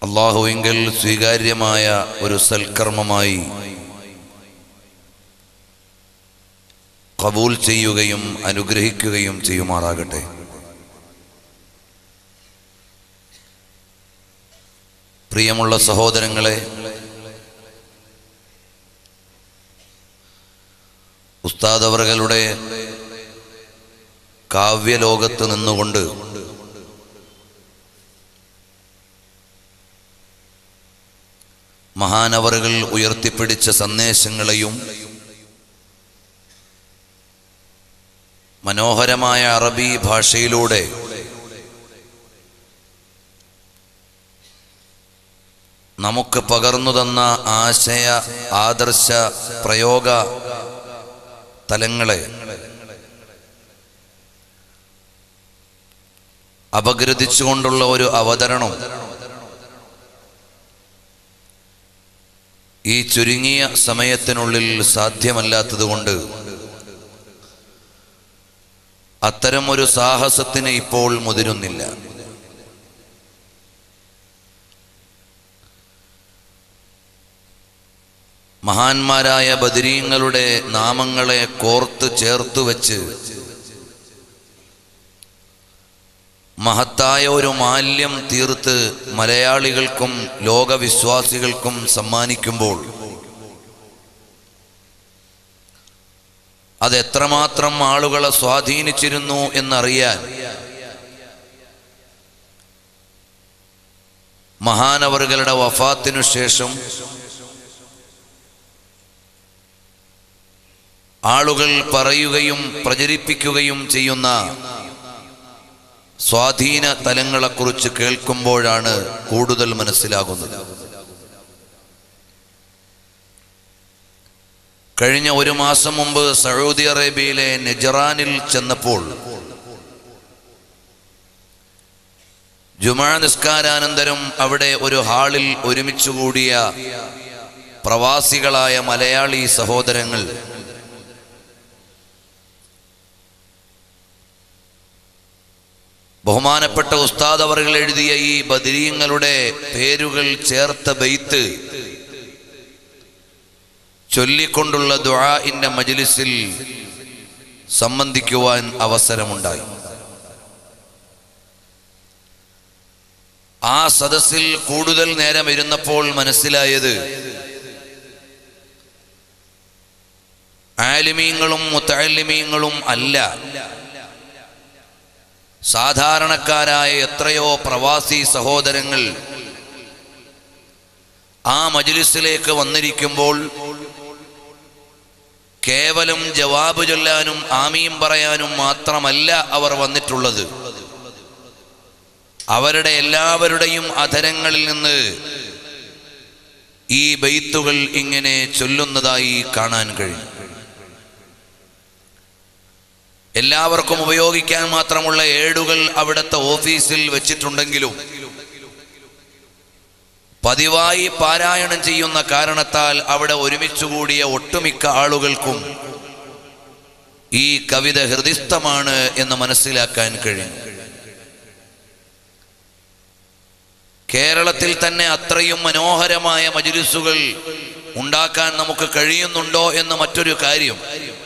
അള്ളാഹുവിങ്കൽ സ്വീകാര്യമായ ഒരു സൽക്കർമ്മമായി കബൂൽ ചെയ്യുകയും അനുഗ്രഹിക്കുകയും ചെയ്യുമാറാകട്ടെ പ്രിയമുള്ള സഹോദരങ്ങളെ ഉസ്താദ് അവറുകളുടെ കാവ്യലോകത്ത് നിന്നുകൊണ്ട് മഹാനവറുകൾ ഉയർത്തിപ്പിടിച്ച സന്ദേശങ്ങളെയും മനോഹരമായ അറബി ഭാഷയിലൂടെ നമുക്ക് പകർന്നു തന്ന ആശയ ആദർശ പ്രയോഗ തലങ്ങളെ അപഗ്രഥിച്ചുകൊണ്ടുള്ള ഒരു അവതരണം ഈ ചുരുങ്ങിയ സമയത്തിനുള്ളിൽ സാധ്യമല്ലാത്തതുകൊണ്ട് അത്തരം ഒരു സാഹസത്തിന് ഇപ്പോൾ മുതിരുന്നില്ല മഹാന്മാരായ ബദരീങ്ങളുടെ നാമങ്ങളെ കോർത്ത് ചേർത്ത് വെച്ച് മഹത്തായ ഒരു മാല്യം തീർത്ത് മലയാളികൾക്കും ലോകവിശ്വാസികൾക്കും സമ്മാനിക്കുമ്പോൾ അത് എത്രമാത്രം ആളുകളെ സ്വാധീനിച്ചിരുന്നു എന്നറിയാൻ മഹാനവറുകളുടെ വഫാത്തിനു ശേഷം ആളുകൾ പറയുകയും പ്രചരിപ്പിക്കുകയും ചെയ്യുന്ന സ്വാധീന തലങ്ങളെക്കുറിച്ച് കേൾക്കുമ്പോഴാണ് കൂടുതൽ മനസ്സിലാകുന്നത് കഴിഞ്ഞ ഒരു മാസം മുമ്പ് സൗദി അറേബ്യയിലെ നെജറാനിൽ ചെന്നപ്പോൾ ജുമാ നിസ്കാരാനന്തരം അവിടെ ഒരു ഹാളിൽ ഒരുമിച്ച് കൂടിയ പ്രവാസികളായ മലയാളി സഹോദരങ്ങൾ ബഹുമാനപ്പെട്ട ഉസ്താദ് അവറുകൾ എഴുതിയ ഈ ബദരീങ്ങളുടെ പേരുകൾ ചേർത്ത ബെയ്ത്ത് ചൊല്ലിക്കൊണ്ടുള്ള ദുആഇന്റെ മജ്ലിസിൽ സംബന്ധിക്കുവാൻ അവസരമുണ്ടായി ആ സദസ്സിൽ കൂടുതൽ നേരം ഇരുന്നപ്പോൾ മനസ്സിലായത് ആലിമീങ്ങളും മുത്തലിമീങ്ങളും അല്ല സാധാരണക്കാരായ എത്രയോ പ്രവാസി സഹോദരങ്ങൾ ആ മജ്ലിസിലേക്ക് വന്നിരിക്കുമ്പോൾ കേവലം ജവാബ് ചൊല്ലാനും ആമീം പറയാനും മാത്രമല്ല അവർ വന്നിട്ടുള്ളത് അവരുടെ എല്ലാവരുടെയും അധരങ്ങളിൽ നിന്ന് ഈ ബെയ്ത്തുകൾ ഇങ്ങനെ ചൊല്ലുന്നതായി കാണാൻ കഴിയും എല്ലാവർക്കും ഉപയോഗിക്കാൻ മാത്രമുള്ള ഏടുകൾ അവിടുത്തെ ഓഫീസിൽ വെച്ചിട്ടുണ്ടെങ്കിലും പതിവായി പാരായണം ചെയ്യുന്ന കാരണത്താൽ അവിടെ ഒരുമിച്ചുകൂടിയ ഒട്ടുമിക്ക ആളുകൾക്കും ഈ കവിത ഹൃദിസ്ഥമാണ് എന്ന് മനസ്സിലാക്കാൻ കഴിയും കേരളത്തിൽ തന്നെ അത്രയും മനോഹരമായ മജിലിസുകൾ ഉണ്ടാക്കാൻ നമുക്ക് കഴിയുന്നുണ്ടോ എന്ന് മറ്റൊരു കാര്യം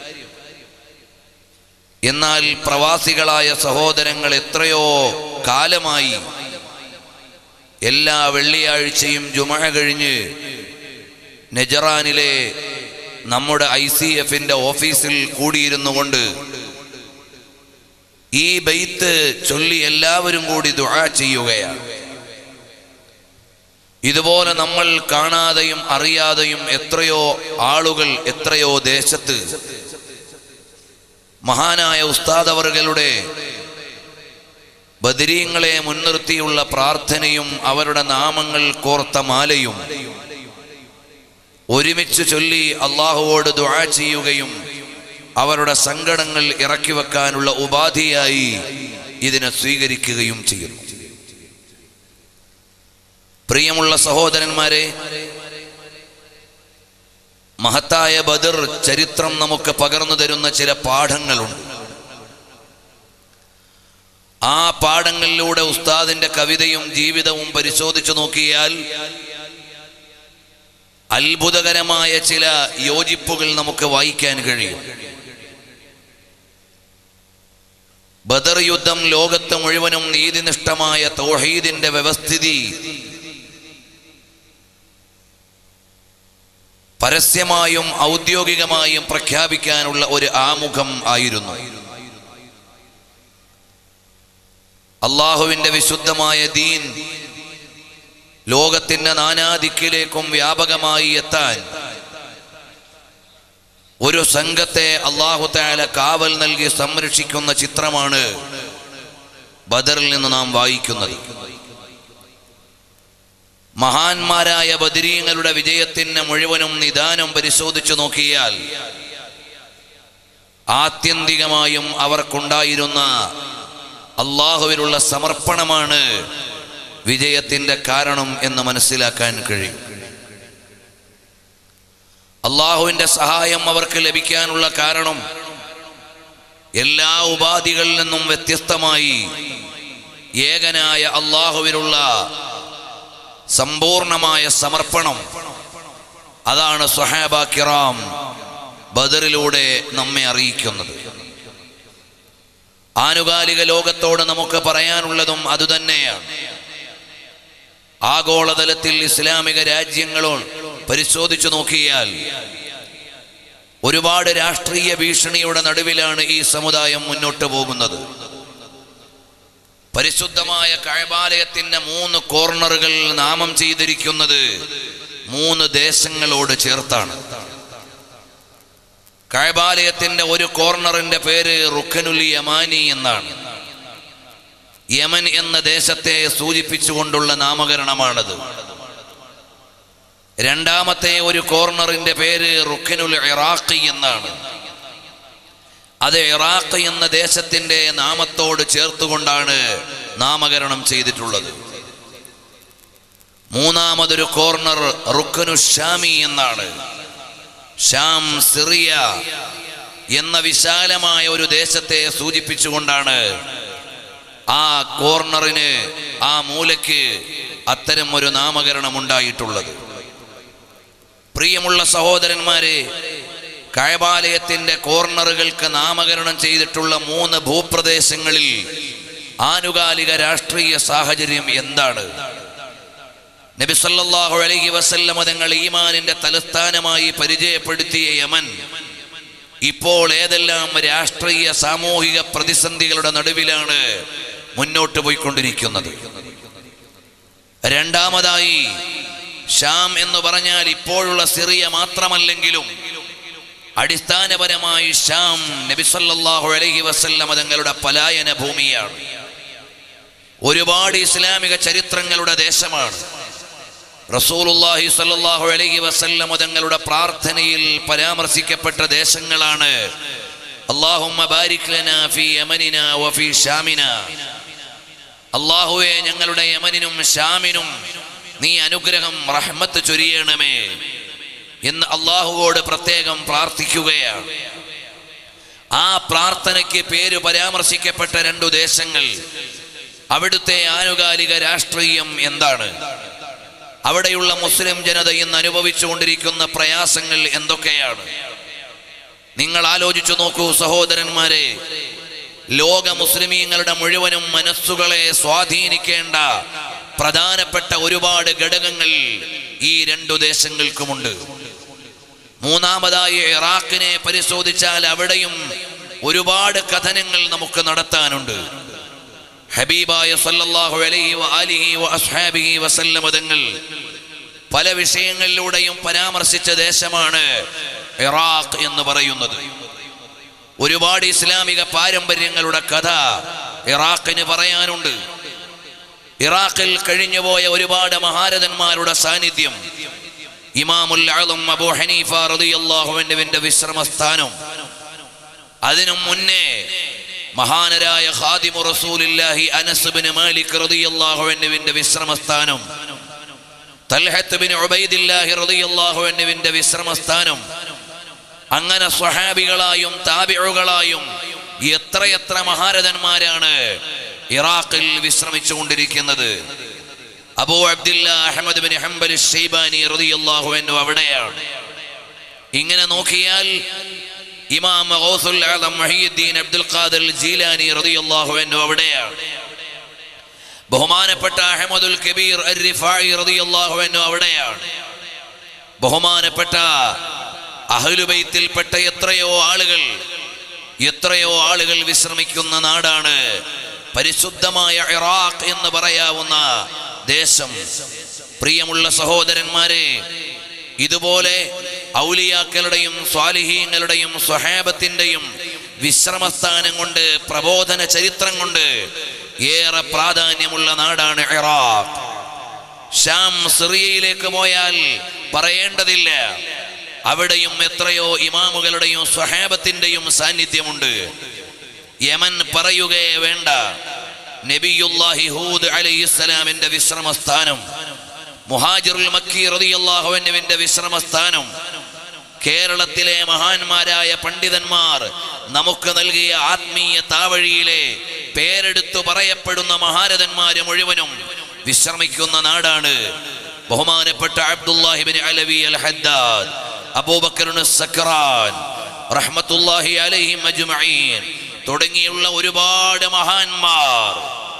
എന്നാൽ പ്രവാസികളായ സഹോദരങ്ങൾ എത്രയോ കാലമായി എല്ലാ വെള്ളിയാഴ്ചയും ജുമഴ കഴിഞ്ഞ് നെജറാനിലെ നമ്മുടെ ഐ സി എഫിന്റെ ഓഫീസിൽ കൂടിയിരുന്നു കൊണ്ട് ഈ ബെയ്ത്ത് ചൊല്ലി എല്ലാവരും കൂടി ദുആ ചെയ്യുകയാണ് ഇതുപോലെ നമ്മൾ കാണാതെയും അറിയാതെയും എത്രയോ ആളുകൾ എത്രയോ ദേശത്ത് മഹാനായ ഉസ്താദ് അവറുകളുടെ ബദരീങ്ങളെ മുൻനിർത്തിയുള്ള പ്രാർത്ഥനയും അവരുടെ നാമങ്ങൾ കോർത്ത മാലയും ഒരുമിച്ച് ചൊല്ലി അള്ളാഹുവോട് ദുആ ചെയ്യുകയും അവരുടെ സങ്കടങ്ങൾ ഇറക്കി വെക്കാനുള്ള ഉപാധിയായി ഇതിനെ സ്വീകരിക്കുകയും ചെയ്യുന്നു പ്രിയമുള്ള സഹോദരന്മാരെ മഹത്തായ ബദർ ചരിത്രം നമുക്ക് പകർന്നു തരുന്ന ചില പാഠങ്ങളുണ്ട് ആ പാഠങ്ങളിലൂടെ ഉസ്താദിന്റെ കവിതയും ജീവിതവും പരിശോധിച്ചു നോക്കിയാൽ അത്ഭുതകരമായ ചില യോജിപ്പുകൾ നമുക്ക് വായിക്കാൻ കഴിയും ബദർ യുദ്ധം ലോകത്ത് മുഴുവനും നീതിനിഷ്ഠമായ തൗഹീദിന്റെ വ്യവസ്ഥിതി പരസ്യമായും ഔദ്യോഗികമായും പ്രഖ്യാപിക്കാനുള്ള ഒരു ആമുഖം ആയിരുന്നു അള്ളാഹുവിന്റെ വിശുദ്ധമായ ദീൻ ലോകത്തിന്റെ നാനാദിക്കിലേക്കും വ്യാപകമായി എത്താൻ ഒരു സംഘത്തെ അള്ളാഹു താല കാവൽ നൽകി സംരക്ഷിക്കുന്ന ചിത്രമാണ് ബദറിൽ നിന്ന് നാം വായിക്കുന്നത് മഹാന്മാരായ ബദരീങ്ങളുടെ വിജയത്തിന് മുഴുവനും നിദാനം പരിശോധിച്ചു നോക്കിയാൽ ആത്യന്തികമായും അവർക്കുണ്ടായിരുന്ന അള്ളാഹുവിനുള്ള സമർപ്പണമാണ് വിജയത്തിന്റെ കാരണം എന്ന് മനസ്സിലാക്കാൻ കഴിയും അള്ളാഹുവിന്റെ സഹായം അവർക്ക് ലഭിക്കാനുള്ള കാരണം എല്ലാ ഉപാധികളിൽ നിന്നും വ്യത്യസ്തമായി ഏകനായ അള്ളാഹുവിനുള്ള സമ്പൂർണമായ സമർപ്പണം അതാണ് സുഹാബ കിറാം ബദറിലൂടെ നമ്മെ അറിയിക്കുന്നത് ആനുകാലിക ലോകത്തോട് നമുക്ക് പറയാനുള്ളതും അതുതന്നെയാണ് ആഗോളതലത്തിൽ ഇസ്ലാമിക രാജ്യങ്ങളും പരിശോധിച്ചു നോക്കിയാൽ ഒരുപാട് രാഷ്ട്രീയ ഭീഷണിയുടെ നടുവിലാണ് ഈ സമുദായം മുന്നോട്ട് പോകുന്നത് പരിശുദ്ധമായ കഴബാലയത്തിന്റെ മൂന്ന് കോർണറുകൾ നാമം ചെയ്തിരിക്കുന്നത് മൂന്ന് ദേശങ്ങളോട് ചേർത്താണ് കഴബാലയത്തിന്റെ ഒരു കോർണറിന്റെ പേര് റുഖനുൽ യമാനി എന്നാണ് യമൻ എന്ന ദേശത്തെ സൂചിപ്പിച്ചുകൊണ്ടുള്ള നാമകരണമാണത് രണ്ടാമത്തെ ഒരു കോർണറിന്റെ പേര് റുഖനുൽ ഇറാഖി എന്നാണ് അത് ഇറാഖ് എന്ന ദേശത്തിന്റെ നാമത്തോട് ചേർത്തുകൊണ്ടാണ് നാമകരണം ചെയ്തിട്ടുള്ളത് മൂന്നാമതൊരു കോർണർ റുഖനു ഷാമി എന്നാണ് ഷാം സിറിയ എന്ന വിശാലമായ ഒരു ദേശത്തെ സൂചിപ്പിച്ചുകൊണ്ടാണ് ആ കോർണറിന് ആ മൂലയ്ക്ക് അത്തരം ഒരു നാമകരണം ഉണ്ടായിട്ടുള്ളത് പ്രിയമുള്ള സഹോദരന്മാരെ കഴബാലയത്തിന്റെ കോർണറുകൾക്ക് നാമകരണം ചെയ്തിട്ടുള്ള മൂന്ന് ഭൂപ്രദേശങ്ങളിൽ ആനുകാലിക രാഷ്ട്രീയ സാഹചര്യം എന്താണ് നബി സല്ലല്ലാഹു അലൈഹി വസല്ലമ തങ്ങൾ ഈമാനിന്റെ തലസ്ഥാനമായി പരിചയപ്പെടുത്തിയ യമൻ ഇപ്പോൾ ഏതെല്ലാം രാഷ്ട്രീയ സാമൂഹിക പ്രതിസന്ധികളുടെ നടുവിലാണ് മുന്നോട്ട് പോയിക്കൊണ്ടിരിക്കുന്നത് രണ്ടാമതായി ഷാം എന്ന് പറഞ്ഞാൽ ഇപ്പോഴുള്ള സിറിയ മാത്രമല്ലെങ്കിലും അടിസ്ഥാനപരമായി ഷാം നബി സല്ലല്ലാഹു അലൈഹി വസല്ലമ തങ്ങളുടെ പലായന ഭൂമിയാണ് ഒരുപാട് ഇസ്ലാമിക ചരിത്രങ്ങളുടെ ദേശമാണ് റസൂലുള്ളാഹി സ്വല്ലല്ലാഹു അലൈഹി വസല്ലമ തങ്ങളുടെ പ്രാർത്ഥനയിൽ പരാമർശിക്കപ്പെട്ട ദേശങ്ങളാണ് അല്ലാഹുമ്മ ബാരിക് ലനാ ഫീ യമനിന വഫീ ഷാമിന അല്ലാഹുവേ ഞങ്ങളുടെ യമനിനും ഷാമിനും നീ അനുഗ്രഹം റഹ്മത്ത് ചൊരിയണമേ എന്ന് അള്ളാഹുവോട് പ്രത്യേകം പ്രാർത്ഥിക്കുകയാണ് ആ പ്രാർത്ഥനയ്ക്ക് പേര് പരാമർശിക്കപ്പെട്ട രണ്ടു ദേശങ്ങൾ അവിടുത്തെ ആനുകാലിക രാഷ്ട്രീയം എന്താണ് അവിടെയുള്ള മുസ്ലിം ജനത ഇന്ന് അനുഭവിച്ചുകൊണ്ടിരിക്കുന്ന പ്രയാസങ്ങൾ എന്തൊക്കെയാണ് നിങ്ങൾ ആലോചിച്ചു നോക്കൂ സഹോദരന്മാരെ ലോക മുസ്ലിമീങ്ങളുടെ മുഴുവനും മനസ്സുകളെ സ്വാധീനിക്കേണ്ട പ്രധാനപ്പെട്ട ഒരുപാട് ഘടകങ്ങൾ ഈ രണ്ടു ദേശങ്ങൾക്കുമുണ്ട് മൂന്നാമതായി ഇറാഖിനെ പരിശോധിച്ചാൽ അവിടെയും ഒരുപാട് കഥനങ്ങൾ നമുക്ക് നടത്താനുണ്ട് ഹബീബായ സല്ലല്ലാഹു അലൈഹി വആലിഹി വഅസ്ഹാബിഹി വസല്ലമ തങ്ങൾ പല വിഷയങ്ങളിലൂടെയും പരാമർശിച്ച ദേശമാണ് ഇറാഖ് എന്ന് പറയുന്നത് ഒരുപാട് ഇസ്ലാമിക പാരമ്പര്യങ്ങളുടെ കഥ ഇറാഖിന് പറയാനുണ്ട് ഇറാഖിൽ കഴിഞ്ഞുപോയ ഒരുപാട് മഹാരഥന്മാരുടെ സാന്നിധ്യം ഇമാമുൽ അളം അബൂ ഹനീഫ റളിയല്ലാഹുവിന്റെ വിശ്രമസ്ഥാനം അതിനു മുന്നേ മഹാനരായ ഖാദിമു റസൂലില്ലാഹി അനസ് ബിൻ മാലിക് റളിയല്ലാഹുവിന്റെ വിശ്രമസ്ഥാനം തൽഹത്ത് ബിൻ ഉബൈദില്ലാഹി റളിയല്ലാഹുവിന്റെ വിശ്രമസ്ഥാനം അങ്ങനെ സ്വഹാബികളായും താബിഉകളായും എത്രയെത്ര മഹാരഥന്മാരാണ് ഇറാഖിൽ വിശ്രമിച്ചുകൊണ്ടിരിക്കുന്നത് Abu Abdillah Ahmad bin Hanbal Shaybani റളിയല്ലാഹു അൻഹു അവിടെയാണ് ഇങ്ങനെ നോക്കിയാൽ ഇമാം ഗൗസുൽ ആലം മുഹയ്യിദ്ദീൻ അബ്ദുൽ ഖാദിർ ജീലാനി റളിയല്ലാഹു അൻഹു അവിടെയാണ് ബഹുമാനപ്പെട്ട അഹമ്മദുൽ കബീർ അർ റിഫായി റളിയല്ലാഹു അൻഹു അവിടെയാണ് ബഹുമാനപ്പെട്ട അഹ്ലുബൈത്തിൽപ്പെട്ട എത്രയോ ആളുകൾ എത്രയോ ആളുകൾ വിശ്രമിക്കുന്ന നാടാണ് പരിശുദ്ധമായ ഇറാഖ് എന്ന് പറയാവുന്ന ദേശം പ്രിയമുള്ള സഹോദരന്മാരെ ഇതുപോലെ ഔലിയാക്കളുടെയും സ്വാലിഹീങ്ങളുടെയും സ്വഹാബത്തിൻ്റെയും വിശ്രമസ്ഥാനം കൊണ്ട് പ്രബോധന ചരിത്രം കൊണ്ട് ഏറെ പ്രാധാന്യമുള്ള നാടാണ് ഇറാഖ് ഷാം സിറിയയിലേക്ക് പോയാൽ പറയേണ്ടതില്ല അവിടെയും എത്രയോ ഇമാമുകളുടെയും സ്വഹാബത്തിന്റെയും സാന്നിധ്യമുണ്ട് യമൻ പറയുകയേ വേണ്ട നബിയുല്ലാഹി ഹൂദ് അലൈഹിസ്സലാമിന്റെ വിശ്രമസ്ഥാനം മുഹാജിറുൽ മക്കി റളിയല്ലാഹുവിന്റെ വിശ്രമസ്ഥാനം കേരളത്തിലെ മഹാന്മാരായ പണ്ഡിതന്മാർ നമുക്ക് നൽകിയ ആത്മീയ താവഴിയിലെ പേരെടുത്തു പറയപ്പെടുന്ന മഹാരഥന്മാര് മുഴുവനും വിശ്രമിക്കുന്ന നാടാണ് ബഹുമാനപ്പെട്ട അബ്ദുല്ലാഹിബിൻ അലവി അൽ ഹദ്ദാദ് അബൂബക്കറിന് സക്രാൻ റഹ്മത്തുല്ലാഹി അലൈഹിം അജ്മഈൻ തുടങ്ങിയുള്ള ഒരുപാട് മഹാന്മാർ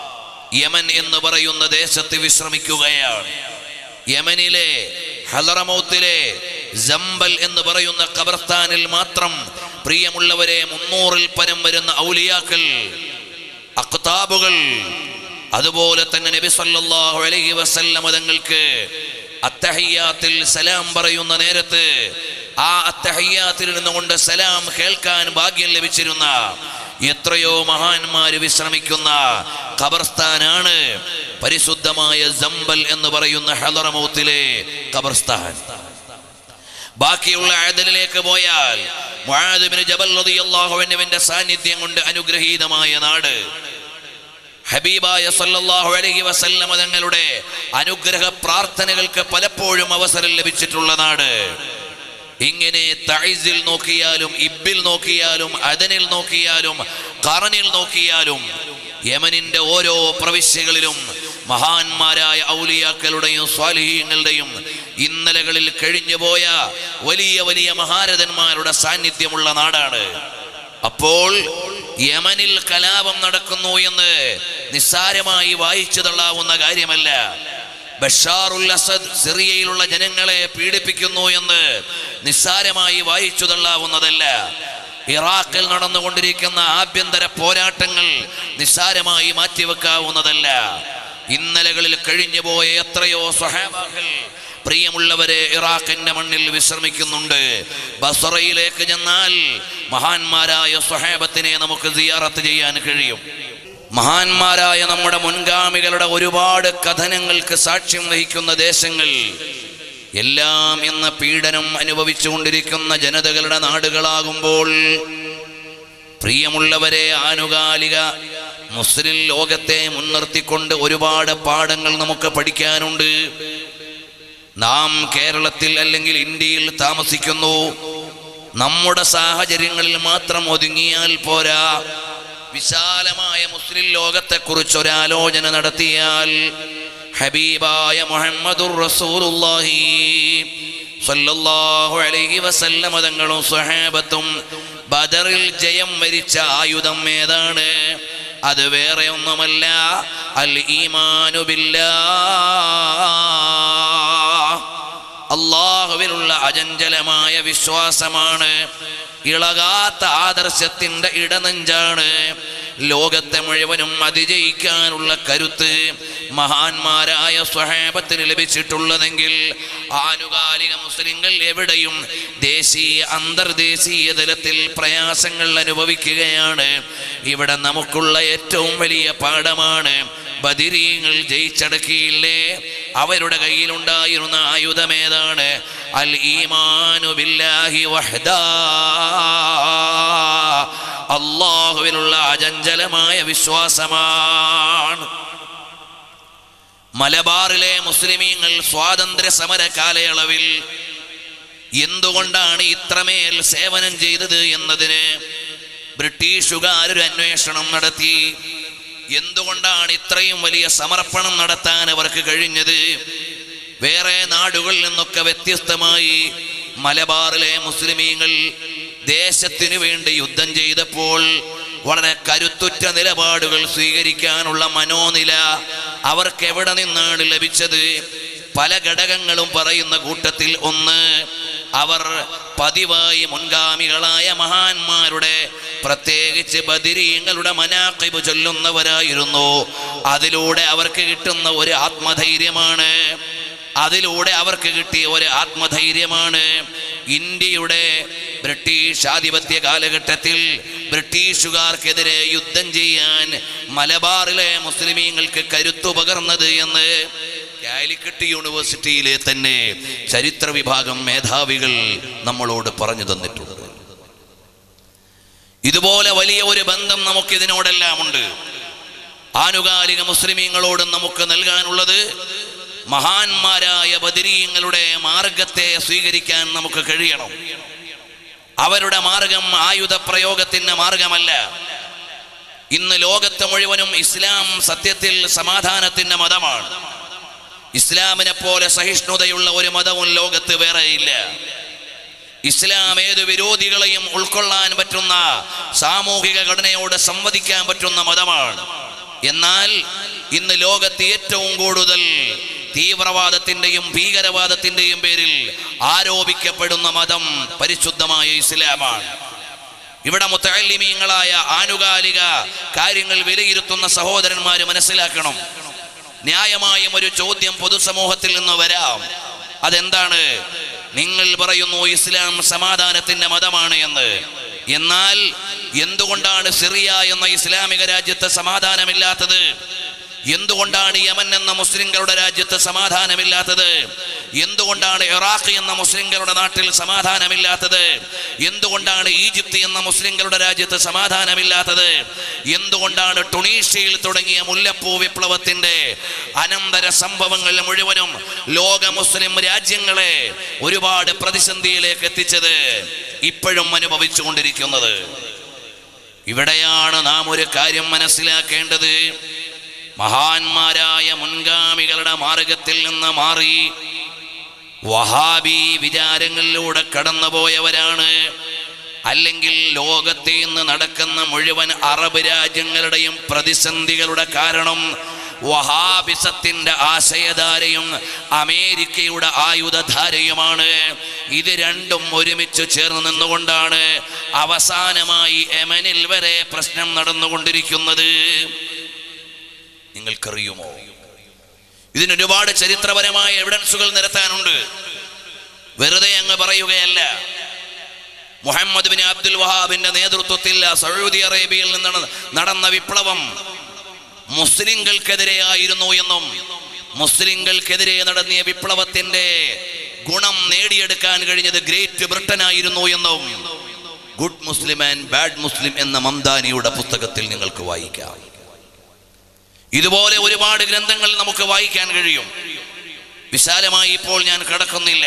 യമൻ എന്ന് പറയുന്ന ദേശത്ത് വിശ്രമിക്കുകയാണ് യമനിലെ ഹലറമൗത്തിലെ ജംബൽ എന്ന് പറയുന്ന ഖബർസ്ഥാനിൽ മാത്രം പ്രിയമുള്ളവരെ മുന്നൂറിൽ പരം വരുന്ന ഔലിയാക്കൾ അക്താബുകൾ അതുപോലെ തന്നെ നബി സല്ലല്ലാഹു അലൈഹി വസല്ലമ തങ്ങൾക്ക് അത്തഹയ്യാത്തിൽ സലാം പറയുന്ന നേരത്ത് ആ അത്തഹയ്യാത്തിൽ നിന്നുകൊണ്ട് സലാം കേൾക്കാൻ ഭാഗ്യം ലഭിച്ചിരുന്ന എത്രയോ മഹാന്മാര് വിശ്രമിക്കുന്ന ഖബർസ്ഥാനാണ് പരിശുദ്ധമായ ജംബൽ എന്ന് പറയുന്ന ഹലറമൗത്തിലെ ഖബർസ്ഥാൻ ബാക്കിയുള്ള ആദലിലേക്ക് പോയാൽ മുആദിബിന് ജബൽ റളിയല്ലാഹുവിന്റെ സാന്നിധ്യം കൊണ്ട് അനുഗ്രഹീതമായ നാട് ഹബീബായ സല്ലല്ലാഹു അലൈഹി വസല്ലമ തങ്ങളുടെ അനുഗ്രഹ പ്രാർത്ഥനകൾക്ക് പലപ്പോഴും അവസരം ലഭിച്ചിട്ടുള്ള നാട് ഇങ്ങനെ തൈസിൽ നോക്കിയാലും ഇബിൽ നോക്കിയാലും അദനിൽ നോക്കിയാലും കറനിൽ നോക്കിയാലും യമനിന്റെ ഓരോ പ്രവിശ്യകളിലും മഹാന്മാരായ ഔലിയാക്കളുടെയും സ്വാലിഹീങ്ങളുടെയും ഇന്നലകളിൽ കഴിഞ്ഞുപോയ വലിയ വലിയ മഹാരഥന്മാരുടെ സാന്നിധ്യമുള്ള നാടാണ് അപ്പോൾ യമനിൽ കലാപം നടക്കുന്നു എന്ന് നിസ്സാരമായി വായിച്ചു തള്ളാവുന്ന കാര്യമല്ല ബഷാറുൽ അസദ് സിറിയയിലുള്ള ജനങ്ങളെ പീഡിപ്പിക്കുന്നു എന്ന് നിസ്സാരമായി വായിച്ചു തള്ളാവുന്നതല്ല ഇറാഖിൽ നടന്നുകൊണ്ടിരിക്കുന്ന ആഭ്യന്തര പോരാട്ടങ്ങൾ നിസ്സാരമായി മാറ്റിവെക്കാവുന്നതല്ല ഇന്നലകളിൽ കഴിഞ്ഞുപോയ എത്രയോ സ്വഹാബാക്കൾ പ്രിയമുള്ളവരെ ഇറാഖിന്റെ മണ്ണിൽ വിശ്രമിക്കുന്നുണ്ട് ബസറയിലേക്ക് ചെന്നാൽ മഹാന്മാരായ സ്വഹാബത്തിനെ നമുക്ക് സിയാറത്ത് ചെയ്യാൻ കഴിയും മഹാന്മാരായ നമ്മുടെ മുൻഗാമികളുടെ ഒരുപാട് കഥനങ്ങൾക്ക് സാക്ഷ്യം വഹിക്കുന്ന ദേശങ്ങൾ എല്ലാം ഇന്ന് പീഡനം അനുഭവിച്ചുകൊണ്ടിരിക്കുന്ന ജനതകളുടെ നാടുകളാകുമ്പോൾ പ്രിയമുള്ളവരെ ആനുകാലിക മുസ്ലിം ലോകത്തെ മുൻനിർത്തിക്കൊണ്ട് ഒരുപാട് പാഠങ്ങൾ നമുക്ക് പഠിക്കാനുണ്ട് നാം കേരളത്തിൽ അല്ലെങ്കിൽ ഇന്ത്യയിൽ താമസിക്കുന്നു നമ്മുടെ സാഹചര്യങ്ങളിൽ മാത്രം ഒതുങ്ങിയാൽ പോരാ വിശാലമായ മുസ്ലിം ലോകത്തെക്കുറിച്ച് ഒരാലോചന നടത്തിയാൽ ഹബീബായ മുഹമ്മദുർ റസൂലുള്ളാഹി സ്വല്ലല്ലാഹു അലൈഹി വസല്ലമ തങ്ങളും സ്വഹാബത്തും ബദറിൽ ജയം വരിച്ച ആയുധം ഏതാണ് അത് വേറെ ഒന്നുമല്ല അൽ ഈമാനു ബില്ലാഹ് അള്ളാഹുവിലുള്ള അചഞ്ചലമായ വിശ്വാസമാണ് ഇളകാത്ത ആദർശത്തിന്റെ ഇടനെഞ്ചാണ് ലോകത്തെ മുഴുവനും അതിജയിക്കാനുള്ള കരുത്ത് മഹാന്മാരായ സ്വഹാബത്തിന് ലഭിച്ചിട്ടുള്ളതെങ്കിൽ ആനുകാലിക മുസ്ലിങ്ങൾ എവിടെയും ദേശീയ അന്തർദേശീയ തലത്തിൽ പ്രയാസങ്ങൾ അനുഭവിക്കുകയാണ് ഇവിടെ നമുക്കുള്ള ഏറ്റവും വലിയ പാഠമാണ് ബദിരീങ്ങൾ ജയിച്ചടക്കിയില്ലേ അവരുടെ കയ്യിലുണ്ടായിരുന്ന ആയുധമേതാണ് അൽ ഈമാനു ബില്ലാഹി വഹ്ദാ അള്ളാഹുവിലുള്ള അചഞ്ചലമായ വിശ്വാസമാണ് മലബാറിലെ മുസ്ലിമീങ്ങൾ സ്വാതന്ത്ര്യ സമര കാലയളവിൽ എന്തുകൊണ്ടാണ് ഇത്രമേൽ സേവനം ചെയ്തത് എന്നതിന് ബ്രിട്ടീഷുകാരൊരു അന്വേഷണം നടത്തി എന്തുകൊണ്ടാണ് ഇത്രയും വലിയ സമർപ്പണം നടത്താൻ അവർക്ക് കഴിഞ്ഞത് വേറെ നാടുകളിൽ നിന്നൊക്കെ വ്യത്യസ്തമായി മലബാറിലെ മുസ്ലിമീങ്ങൾ ദേശത്തിനു വേണ്ടി യുദ്ധം ചെയ്തപ്പോൾ വളരെ കരുത്തുറ്റ നിലപാടുകൾ സ്വീകരിക്കാനുള്ള മനോനില അവർക്ക് എവിടെ നിന്നാണ് ലഭിച്ചത് പല ഘടകങ്ങളും പറയുന്ന കൂട്ടത്തിൽ ഒന്ന് അവർ പതിവായി മുൻഗാമികളായ മഹാന്മാരുടെ പ്രത്യേകിച്ച് ബദിരീങ്ങളുടെ മനാക്കിബ് ചൊല്ലുന്നവരായിരുന്നു അതിലൂടെ അവർക്ക് കിട്ടുന്ന ഒരു ആത്മധൈര്യമാണ് അതിലൂടെ അവർക്ക് കിട്ടിയ ഒരു ആത്മധൈര്യമാണ് ഇന്ത്യയുടെ ബ്രിട്ടീഷ് ആധിപത്യ കാലഘട്ടത്തിൽ ബ്രിട്ടീഷുകാർക്കെതിരെ യുദ്ധം ചെയ്യാൻ മലബാറിലെ മുസ്ലിമീങ്ങൾക്ക് കരുത്തു പകർന്നത് എന്ന് കാലിക്കറ്റ് യൂണിവേഴ്സിറ്റിയിലെ തന്നെ ചരിത്ര വിഭാഗം മേധാവികൾ നമ്മളോട് പറഞ്ഞു തന്നിട്ടുണ്ട് ഇതുപോലെ വലിയ ഒരു ബന്ധം നമുക്ക് ഇതിനോടെല്ലാം ഉണ്ട് ആനുകാലിക മുസ്ലിമീങ്ങളോടും നമുക്ക് നൽകാനുള്ളത് മഹാന്മാരായ ബദരീങ്ങളുടെ മാർഗത്തെ സ്വീകരിക്കാൻ നമുക്ക് കഴിയണം അവരുടെ മാർഗം ആയുധ പ്രയോഗത്തിന്റെ മാർഗമല്ല ഇന്ന് ലോകത്ത് മുഴുവനും ഇസ്ലാം സത്യത്തിൽ സമാധാനത്തിന്റെ മതമാണ് ഇസ്ലാമിനെ പോലെ സഹിഷ്ണുതയുള്ള ഒരു മതവും ലോകത്ത് വേറെയില്ല ഇസ്ലാം ഏത് വിരോധികളെയും ഉൾക്കൊള്ളാൻ പറ്റുന്ന സാമൂഹിക ഘടനയോട് സംവദിക്കാൻ പറ്റുന്ന മതമാണ് എന്നാൽ ഇന്ന് ലോകത്ത് ഏറ്റവും കൂടുതൽ തീവ്രവാദത്തിന്റെയും ഭീകരവാദത്തിന്റെയും പേരിൽ ആരോപിക്കപ്പെടുന്ന മതം പരിശുദ്ധമായ ഇസ്ലാമാണ് ഇവിടെ മുത്തല്ലിമീങ്ങളായ ആനുകാലിക കാര്യങ്ങൾ വിലയിരുത്തുന്ന സഹോദരന്മാര് മനസ്സിലാക്കണം ന്യായമായും ഒരു ചോദ്യം പൊതുസമൂഹത്തിൽ നിന്ന് വരാം അതെന്താണ് നിങ്ങൾ പറയുന്നു ഇസ്ലാം സമാധാനത്തിന്റെ മതമാണ് എന്ന് എന്നാൽ എന്തുകൊണ്ടാണ് സിറിയ എന്ന ഇസ്ലാമിക രാജ്യത്ത് സമാധാനമില്ലാത്തത് എന്തുകൊണ്ടാണ് യമൻ എന്ന മുസ്ലിങ്ങളുടെ രാജ്യത്ത് സമാധാനമില്ലാത്തത് എന്തുകൊണ്ടാണ് ഇറാഖ് എന്ന മുസ്ലിങ്ങളുടെ നാട്ടിൽ സമാധാനമില്ലാത്തത് എന്തുകൊണ്ടാണ് ഈജിപ്ത് എന്ന മുസ്ലിങ്ങളുടെ രാജ്യത്ത് സമാധാനമില്ലാത്തത് എന്തുകൊണ്ടാണ് ടുണീഷ്യയിൽ തുടങ്ങിയ മുല്ലപ്പൂ വിപ്ലവത്തിന്റെ അനന്തര സംഭവങ്ങൾ മുഴുവനും ലോക മുസ്ലിം രാജ്യങ്ങളെ ഒരുപാട് പ്രതിസന്ധിയിലേക്ക് എത്തിച്ചത് ഇപ്പോഴും അനുഭവിച്ചു കൊണ്ടിരിക്കുന്നത് ഇവിടെയാണ് നാം ഒരു കാര്യം മനസ്സിലാക്കേണ്ടത് മഹാന്മാരായ മുൻഗാമികളുടെ മാർഗത്തിൽ നിന്ന് മാറി വഹാബി വിചാരങ്ങളിലൂടെ കടന്നുപോയവരാണ് അല്ലെങ്കിൽ ലോകത്തെ ഇന്ന് നടക്കുന്ന മുഴുവൻ അറബ് രാജ്യങ്ങളുടെയും പ്രതിസന്ധികളുടെ കാരണം വഹാബിസത്തിന്റെ ആശയധാരയും അമേരിക്കയുടെ ആയുധധാരയുമാണ് ഇത് രണ്ടും ഒരുമിച്ച് ചേർന്ന് നിന്നുകൊണ്ടാണ് അവസാനമായി യമനിൽ വരെ പ്രശ്നം നടന്നുകൊണ്ടിരിക്കുന്നത് നിങ്ങൾക്കറിയുമോ ഇതിന് ഒരുപാട് ചരിത്രപരമായ എവിഡൻസുകൾ നിരത്താനുണ്ട് വെറുതെ അങ്ങ് പറയുകയല്ല മുഹമ്മദ് ബിൻ അബ്ദുൽ വഹാബിന്റെ നേതൃത്വത്തിൽ സൗദി അറേബ്യയിൽ നിന്ന് നടന്ന വിപ്ലവം മുസ്ലിങ്ങൾക്കെതിരെയായിരുന്നു എന്നും മുസ്ലിങ്ങൾക്കെതിരെ നടന്നിയ വിപ്ലവത്തിന്റെ ഗുണം നേടിയെടുക്കാൻ കഴിഞ്ഞത് ഗ്രേറ്റ് ബ്രിട്ടൻ ആയിരുന്നു എന്നും good Muslim and bad Muslim എന്ന മംദാനിയുടെ പുസ്തകത്തിൽ നിങ്ങൾക്ക് വായിക്കാം ഇതുപോലെ ഒരുപാട് ഗ്രന്ഥങ്ങൾ നമുക്ക് വായിക്കാൻ കഴിയും വിശാലമായി ഇപ്പോൾ ഞാൻ കടക്കുന്നില്ല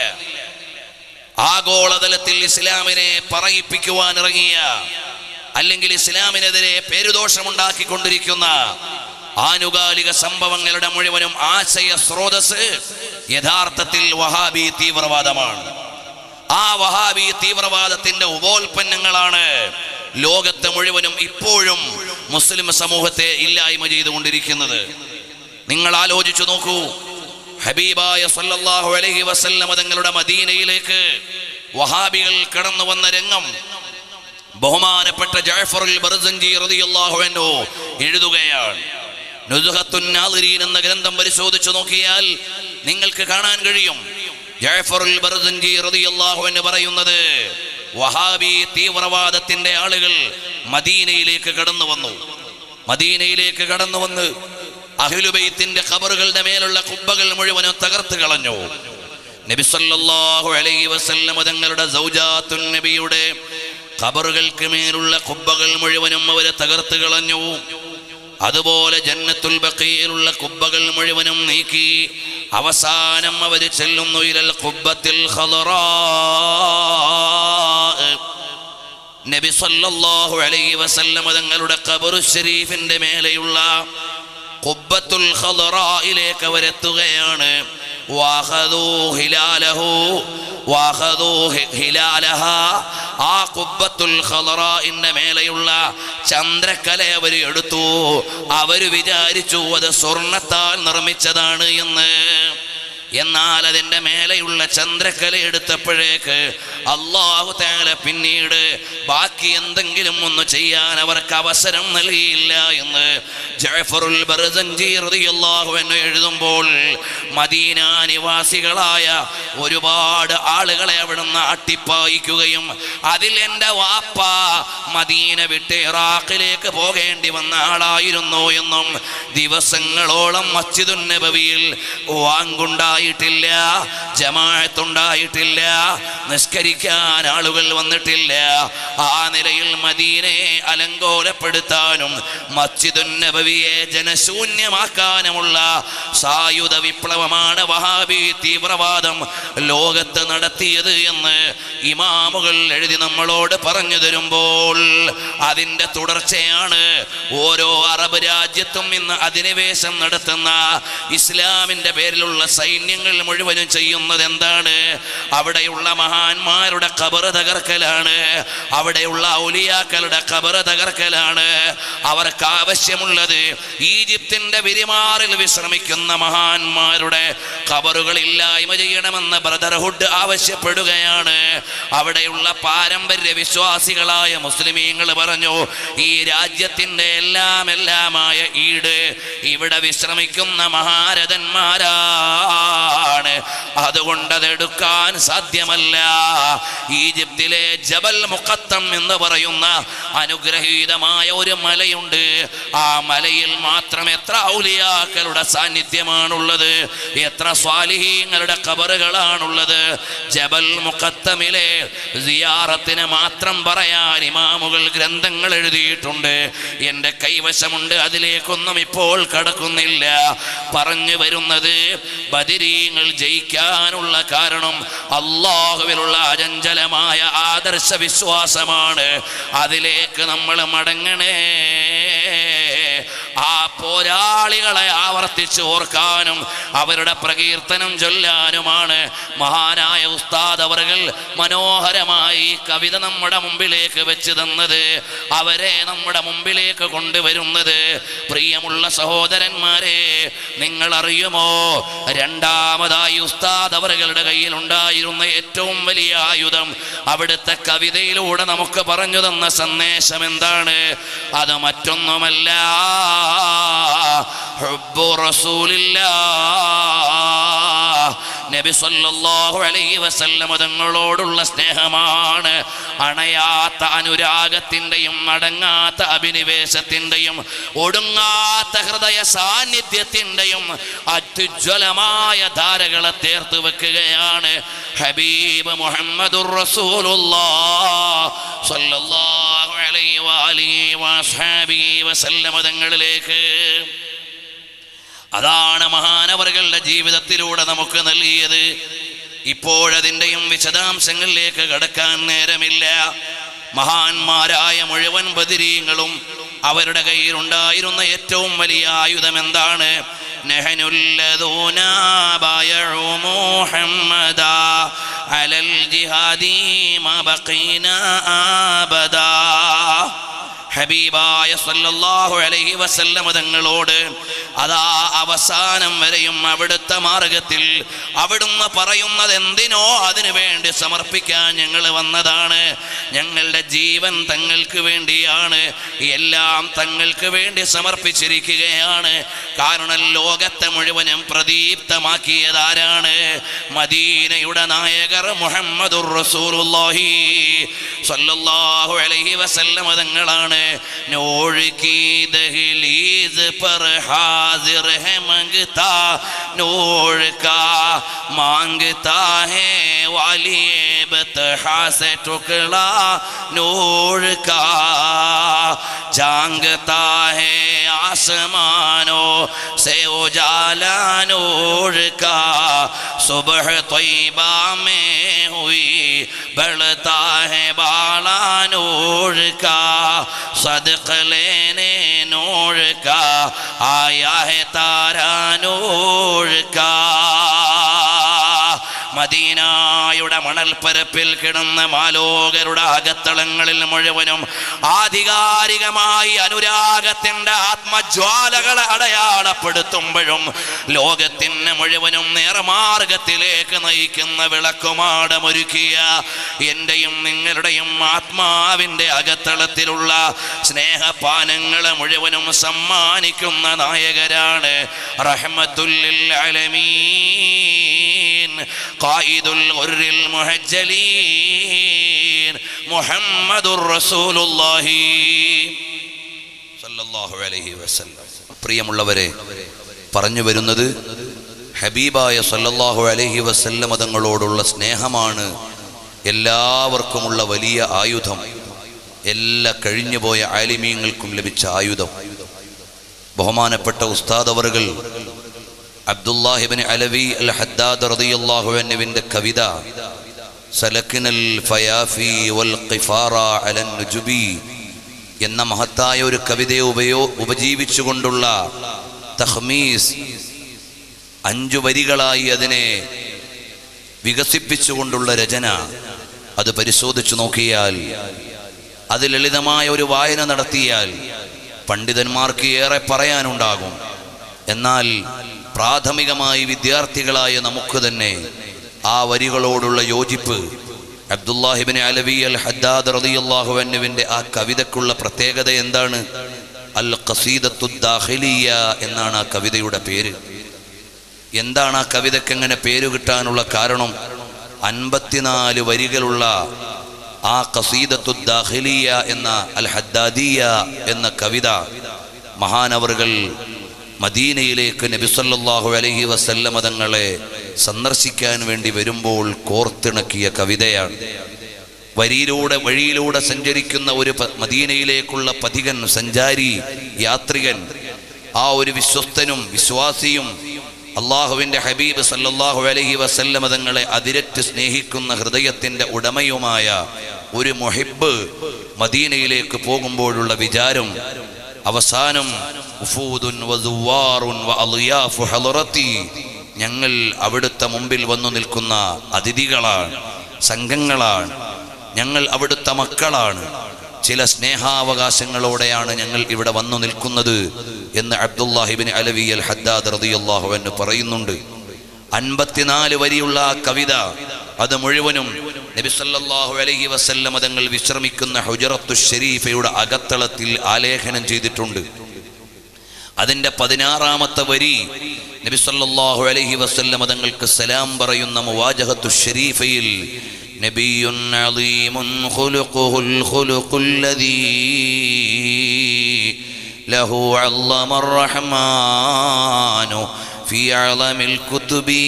ആഗോളതലത്തിൽ ഇസ്ലാമിനെ പറയിപ്പിക്കുവാൻ ഇറങ്ങിയ അല്ലെങ്കിൽ ഇസ്ലാമിനെതിരെ പേരുദോഷമുണ്ടാക്കിക്കൊണ്ടിരിക്കുന്ന ആനുകാലിക സംഭവങ്ങളുടെ മുഴുവനും ആശയ സ്രോതസ് യഥാർത്ഥത്തിൽ വഹാബി തീവ്രവാദമാണ് ആ വഹാബി തീവ്രവാദത്തിന്റെ ഉപോൽപ്പന്നങ്ങളാണ് ലോകത്തെ മുഴുവനും ഇപ്പോഴും മുസ്ലിം സമൂഹത്തെ ഇല്ലായ്മ ചെയ്തുകൊണ്ടിരിക്കുന്നത് നിങ്ങൾ ആലോചിച്ചു നോക്കൂ ഹബീബായ സല്ലല്ലാഹു അലൈഹി വസല്ലമ തങ്ങളുടെ മദീനയിലേക്ക് വഹാബികൾ കടന്നു വന്ന രംഗം ബഹുമാനപ്പെട്ട ജാഫറുൽ ബർസഞ്ചി റളിയല്ലാഹു അൻഹു എഴുതുകയാണ് നുസ്ഖത്തുൻ നാദിരീൻ എന്ന ഗ്രന്ഥം പരിശോധിച്ചു നോക്കിയാൽ നിങ്ങൾക്ക് കാണാൻ കഴിയും ജാഫറുൽ ബർസഞ്ചി റളിയല്ലാഹു അൻഹു പറയുന്നത് വഹാബി തീവ്രവാദത്തിന്റെ ആളുകൾ മദീനയിലേക്ക് കടന്നു വന്നു മദീനയിലേക്ക് കടന്നു വന്ന് അഹ്ലുബൈത്തിന്റെ ഖബറുകളുടെ മേലുള്ള കുബ്ബകൾ മുഴുവനും തകർത്ത് കളഞ്ഞു നബി സല്ലല്ലാഹു അലൈഹി വസല്ലം തങ്ങളുടെ സൗജാത്തുൻ നബിയുടെ ഖബറുകൾക്ക് മേലുള്ള കുബ്ബകൾ മുഴുവനും അവരെ തകർത്ത് കളഞ്ഞു അതുപോലെ ജന്നത്തുൽ ബഖീലുള്ള കുബ്ബകൾ മുഴുവനും നീക്കി അവസാനം അവർ ചെല്ലുന്നു ഇലൽ കുബ്ബത്തിൽ ഖദറാ നബി സല്ലല്ലാഹു അലൈഹി വസല്ലം തങ്ങളുടെ ഖബറു ഷരീഫിന്റെ മേലെയുള്ള ഖുബ്ബത്തുൽ ഖദറായിലേക്ക് അവരെത്തുകയാണ് വാഖദൂ ഹിലാലഹു വാഖദൂ ഹി- ഹിലാലഹ ആ ഖുബ്ബത്തുൽ ഖദറാഇന്റെ മേലെയുള്ള ചന്ദ്രക്കല അവർ എടുത്തു അവർ വിചാരിച്ചു അത് സ്വർണത്താൽ നിർമ്മിച്ചതാണ് എന്ന് എന്നാൽ അതിൻ്റെ മേലെയുള്ള ചന്ദ്രക്കല എടുത്തപ്പോഴേക്ക് അള്ളാഹു താല പിന്നീട് ബാക്കി എന്തെങ്കിലും ഒന്ന് ചെയ്യാൻ അവർക്ക് അവസരം നൽകിയില്ല എന്ന് ജഅഫറുൽ ബർസഞ്ചി റളിയല്ലാഹു അൻഹു എഴുതുമ്പോൾ മദീന നിവാസികളായ ഒരുപാട് ആളുകളെ അവിടുന്ന് അട്ടിപ്പായിക്കുകയും അതിൽ എൻ്റെ വാപ്പ മദീന വിട്ട് ഇറാഖിലേക്ക് പോകേണ്ടി വന്ന ആളായിരുന്നു എന്നും ദിവസങ്ങളോളം മസ്ജിദുൻ നബവിയിൽ വാങ്കുണ്ടായിട്ടില്ല ജമാഅത്തുണ്ടായിട്ടില്ല നിസ്കരിക്കാൻ ആളുകൾ വന്നിട്ടില്ല ആ നിലയിൽ മദീനയെ അലങ്കോലപ്പെടുത്താനും മസ്ജിദുൻ നബവിയെ ജനശൂന്യമാക്കാനുമുള്ള സായുധ വിപ്ലവമാണ് വഹാബി തീവ്രവാദം ലോകത്ത് നടത്തിയത് എന്ന് ഇമാമുകൾ എഴുതി നമ്മളോട് പറഞ്ഞു തരുമ്പോൾ അതിൻ്റെ തുടർച്ചയാണ് ഓരോ അറബ് രാജ്യത്തും ഇന്ന് അധിനിവേശം നടത്തുന്ന ഇസ്ലാമിൻ്റെ പേരിലുള്ള സൈന്യങ്ങൾ മുഴുവനും ചെയ്യുന്നത് എന്താണ് അവിടെയുള്ള മഹാന്മാരുടെ കബറ് തകർക്കലാണ് അവിടെയുള്ള ഔലിയാക്കളുടെ കബറ് തകർക്കലാണ് അവർക്ക് ആവശ്യമുള്ളത് ഈജിപ്തിന്റെ വിരിമാറിൽ വിശ്രമിക്കുന്ന മഹാന്മാരുടെ കബറുകൾ ഇല്ലായ്മ ചെയ്യണമെന്ന് ബ്രദർഹുഡ് ആവശ്യപ്പെടുകയാണ് അവിടെയുള്ള പാരമ്പര്യ വിശ്വാസികളായ മുസ്ലിമീങ്ങൾ പറഞ്ഞു ഈ രാജ്യത്തിന്റെ എല്ലാം എല്ലാമായ ഈട് ഇവിടെ വിശ്രമിക്കുന്ന മഹാരഥന്മാരാണ് അതുകൊണ്ട് അതെടുക്കാൻ സാധ്യമല്ല ഈജിപ്തിലെ ജബൽ മുഖത്തം എന്ന് പറയുന്ന അനുഗ്രഹീതമായ ഒരു മലയുണ്ട് ആ മലയിൽ മാത്രം എത്ര ഔലിയാക്കളുടെ സാന്നിധ്യമാണുള്ളത് എത്ര സ്വാലിഹീങ്ങളുടെ കബറുകളാണുള്ളത് ജബൽ മുഖത്തമിലെ സിയാറത്തിന് മാത്രം പറയാൻ ഇമാമുകൾ ഗ്രന്ഥങ്ങൾ എഴുതിയിട്ടുണ്ട് എൻ്റെ കൈവശമുണ്ട് അതിലേക്കൊന്നും ഇപ്പോൾ കടക്കുന്നില്ല പറഞ്ഞു വരുന്നത് ബദിരീങ്ങൾ ജയിക്കാനുള്ള കാരണം അള്ളാഹുവിലുള്ള അചഞ്ചലമായ ആദർശ വിശ്വാസമാണ് അതിലേക്ക് നമ്മൾ മടങ്ങണേ ആ പോരാളികളെ ആവർത്തിച്ച് ഓർക്കാനും അവരുടെ പ്രകീർത്തനം ചൊല്ലാനുമാണ് മഹാനായ ഉസ്താദ് അവറുകൾ മനോഹരമായി ഈ കവിത നമ്മുടെ മുമ്പിലേക്ക് വെച്ച് തന്നത് അവരെ നമ്മുടെ മുമ്പിലേക്ക് കൊണ്ടുവരുന്നത് പ്രിയമുള്ള സഹോദരന്മാരെ നിങ്ങൾ അറിയുമോ രണ്ടാമതായി ഉസ്താദ് അവറുകളുടെ കയ്യിൽ ഉണ്ടായിരുന്ന ഏറ്റവും വലിയ ആയുധം അവിടുത്തെ കവിതയിലൂടെ നമുക്ക് പറഞ്ഞു തന്ന സന്ദേശം എന്താണ് അത് മറ്റൊന്നുമല്ല ഹുബ്ബു റസൂലില്ലാ നബി സല്ലല്ലാഹു അലൈഹി വസല്ലമ തങ്ങളോടുള്ള സ്നേഹമാണ് അണയാത്ത അനുരാഗത്തിൻ്റെയും അടങ്ങാത്ത അഭിനിവേശത്തിൻ്റെയും ഒടുങ്ങാത്ത ഹൃദയ സാന്നിധ്യത്തിൻ്റെയും അത്യുജ്വലമായ ധാരകളെ ചേർത്ത് വെക്കുകയാണ് ഹബീബ് മുഹമ്മദുർ റസൂലുള്ളാഹ് സ്വല്ലല്ലാഹു അലൈഹി വആലിഹി വഅസ്ഹാബിഹി വസല്ലമ തങ്ങളിലേക്ക് അതാണ് മഹാനവറുകളുടെ ജീവിതത്തിലൂടെ നമുക്ക് നൽകിയത് ഇപ്പോഴതിൻ്റെയും വിശദാംശങ്ങളിലേക്ക് കടക്കാൻ നേരമില്ല മഹാന്മാരായ മുഴുവൻ ബദിരീങ്ങളും അവരുടെ കയ്യിലുണ്ടായിരുന്ന ഏറ്റവും വലിയ ആയുധം എന്താണ് നഹനുല്ലദൂന ബായഉ മുഹമ്മദാ അലൽ ജിഹാദി മാ ബഖീന ആബദാ ഹബീബായ സല്ലല്ലാഹു അലൈഹി വസല്ലമ തങ്ങളോട് അതാ അവസാനം വരെയും അവിടുത്തെ മാർഗത്തിൽ അവിടുന്ന് പറയുന്നത് എന്തിനോ അതിനു വേണ്ടി സമർപ്പിക്കാൻ ഞങ്ങൾ വന്നതാണ് ഞങ്ങളുടെ ജീവൻ തങ്ങൾക്ക് വേണ്ടിയാണ് എല്ലാം തങ്ങൾക്ക് വേണ്ടി സമർപ്പിച്ചിരിക്കുകയാണ് കാരണം ലോകത്തെ മുഴുവനും പ്രദീപ്തമാക്കിയതാരാണ് മദീനയുടെ നായകർ മുഹമ്മദുർ റസൂലുള്ളാഹി സല്ലല്ലാഹു അലൈഹി വസല്ലമ തങ്ങളാണ് नूर की दहलीज पर हाजिर है मंगता नूर का मांगता है वाली बतहा से टुकड़ा नूर का जांगता है आसमानों से उजाला नूर का सुबह तैबा में हुई बढ़ता है बाला नूर का सदक लेने नूर का आया है तारा नूर का മദീനായുടെ മണൽപ്പരപ്പിൽ കിടന്ന മാലോകരുടെ അകത്തളങ്ങളിൽ മുഴുവനും ആധികാരികമായി അനുരാഗത്തിന്റെ ആത്മജ്വാലകളെ അടയാളപ്പെടുത്തുമ്പോഴും ലോകത്തിന് മുഴുവനും നേർമാർഗത്തിലേക്ക് നയിക്കുന്ന വിളക്കുമാടമൊരുക്കിയ എന്റെയും നിങ്ങളുടെയും ആത്മാവിന്റെ അകത്തളത്തിലുള്ള സ്നേഹപാനങ്ങളെ മുഴുവനും സമ്മാനിക്കുന്ന നായകരാണ് റഹ്മത്തുല്ലിൽ അലമീൻ قائد الغر المهجلين محمد رسول الله സല്ലല്ലാഹു അലൈഹി വസല്ലം പ്രിയമുള്ളവരെ പറഞ്ഞു വരുന്നത് ഹബീബായ സല്ലല്ലാഹു അലൈഹി വസല്ലം തങ്ങളോടുള്ള സ്നേഹമാണ് എല്ലാവർക്കുമുള്ള വലിയ ആയുധം എല്ലാ കഴിഞ്ഞുപോയ ആലിമീങ്ങൾക്കും ലഭിച്ച ആയുധം ബഹുമാനപ്പെട്ട ഉസ്താദ് അവറുകൾ അബ്ദുല്ലാഹിബിൻ അലവി അൽ ഹദ്ദാദ് റളിയല്ലാഹു അൻഹുവിന്റെ കവിത സലക്കിനൽ ഫയാഫി വൽ ഖിഫാറ അലൻ നുജുബി എന്ന മഹത്തായ ഒരു കവിതയെ ഉപയോ ഉപജീവിച്ചുകൊണ്ടുള്ള തഹ്മീസ് അഞ്ചു വരികളായി അതിനെ വികസിപ്പിച്ചുകൊണ്ടുള്ള രചന അത് പരിശോധിച്ചു നോക്കിയാൽ അത് ലളിതമായ ഒരു വായന നടത്തിയാൽ പണ്ഡിതന്മാർക്ക് ഏറെ പറയാനുണ്ടാകും എന്നാൽ പ്രാഥമികമായി വിദ്യാർത്ഥികളായ നമുക്ക് തന്നെ ആ വരികളോടുള്ള യോജിപ്പ് അബ്ദുല്ലാഹിബിൻ അലവി അൽ ഹദ്ദാദ് റളിയല്ലാഹു അൻഹുവിന്റെ ആ കവിതക്കുള്ള പ്രത്യേകത എന്താണ് അൽ ഖസീദത്തു ദാഖിലിയ എന്നാണ് ആ കവിതയുടെ പേര് എന്താണ് ആ കവിതയ്ക്ക് എങ്ങനെ പേര് കിട്ടാനുള്ള കാരണം അൻപത്തിനാല് വരികളുള്ള ആ ഖസീദത്തു ദാഖിലിയ എന്ന അൽ ഹദ്ദാദിയ എന്ന കവിത മഹാനവറുകൾ മദീനയിലേക്ക് നബിസല്ലാഹു അലഹി വസല്ലമ തങ്ങളെ സന്ദർശിക്കാൻ വേണ്ടി വരുമ്പോൾ കോർത്തിണക്കിയ കവിതയാണ് വരിയിലൂടെ വഴിയിലൂടെ സഞ്ചരിക്കുന്ന ഒരു പ- മദീനയിലേക്കുള്ള പഥികൻ സഞ്ചാരി യാത്രികൻ ആ ഒരു വിശ്വസ്തനും വിശ്വാസിയും അള്ളാഹുവിൻ്റെ ഹബീബ് സല്ലല്ലാഹു അലൈഹി വസല്ലമ തങ്ങളെ അതിരറ്റ് സ്നേഹിക്കുന്ന ഹൃദയത്തിൻ്റെ ഉടമയുമായ ഒരു മൊഹിബ് മദീനയിലേക്ക് പോകുമ്പോഴുള്ള വിചാരം അവസാനം ഉഫൂദുൻ വസുവാറുൻ വഅളിയാഫു ഹളറത്തി ഞങ്ങൾ അവിടുത്തെ മുമ്പിൽ വന്നു നിൽക്കുന്ന അതിഥികളാണ് സംഘങ്ങളാണ് ഞങ്ങൾ അവിടുത്തെ മക്കളാണ് ചില സ്നേഹാവകാശങ്ങളോടെയാണ് ഞങ്ങൾ ഇവിടെ വന്നു നിൽക്കുന്നത് എന്ന് അബ്ദുല്ലാഹിബിൻ അലവി അൽ ഹദ്ദാദ് റളിയല്ലാഹു അൻഹു പറയുന്നുണ്ട് അൻപത്തിനാല് വരിയുള്ള ആ കവിത അത് മുഴുവനും നബി സല്ലല്ലാഹു അലൈഹി വസല്ലമ തങ്ങൾ വിശ്രമിക്കുന്ന ഹുജറത്തു ഷരീഫയുടെ അകത്തളത്തിൽ ആലേഖനം ചെയ്തിട്ടുണ്ട് അതിന്റെ പതിനാറാമത്തെ വരി നബി സല്ലല്ലാഹു അലൈഹി വസല്ലമ തങ്ങൾക്ക് സലാം പറയുന്ന മുവാജഹത്തു ഷരീഫയിൽ നബിയുൻ അളീമുൻ ഖുലുഖുൽ ഖുലുഖുല്ലദീ ലഹു അല്ലമ റഹ്മാനു ഫി അളമിൽ കുതുബി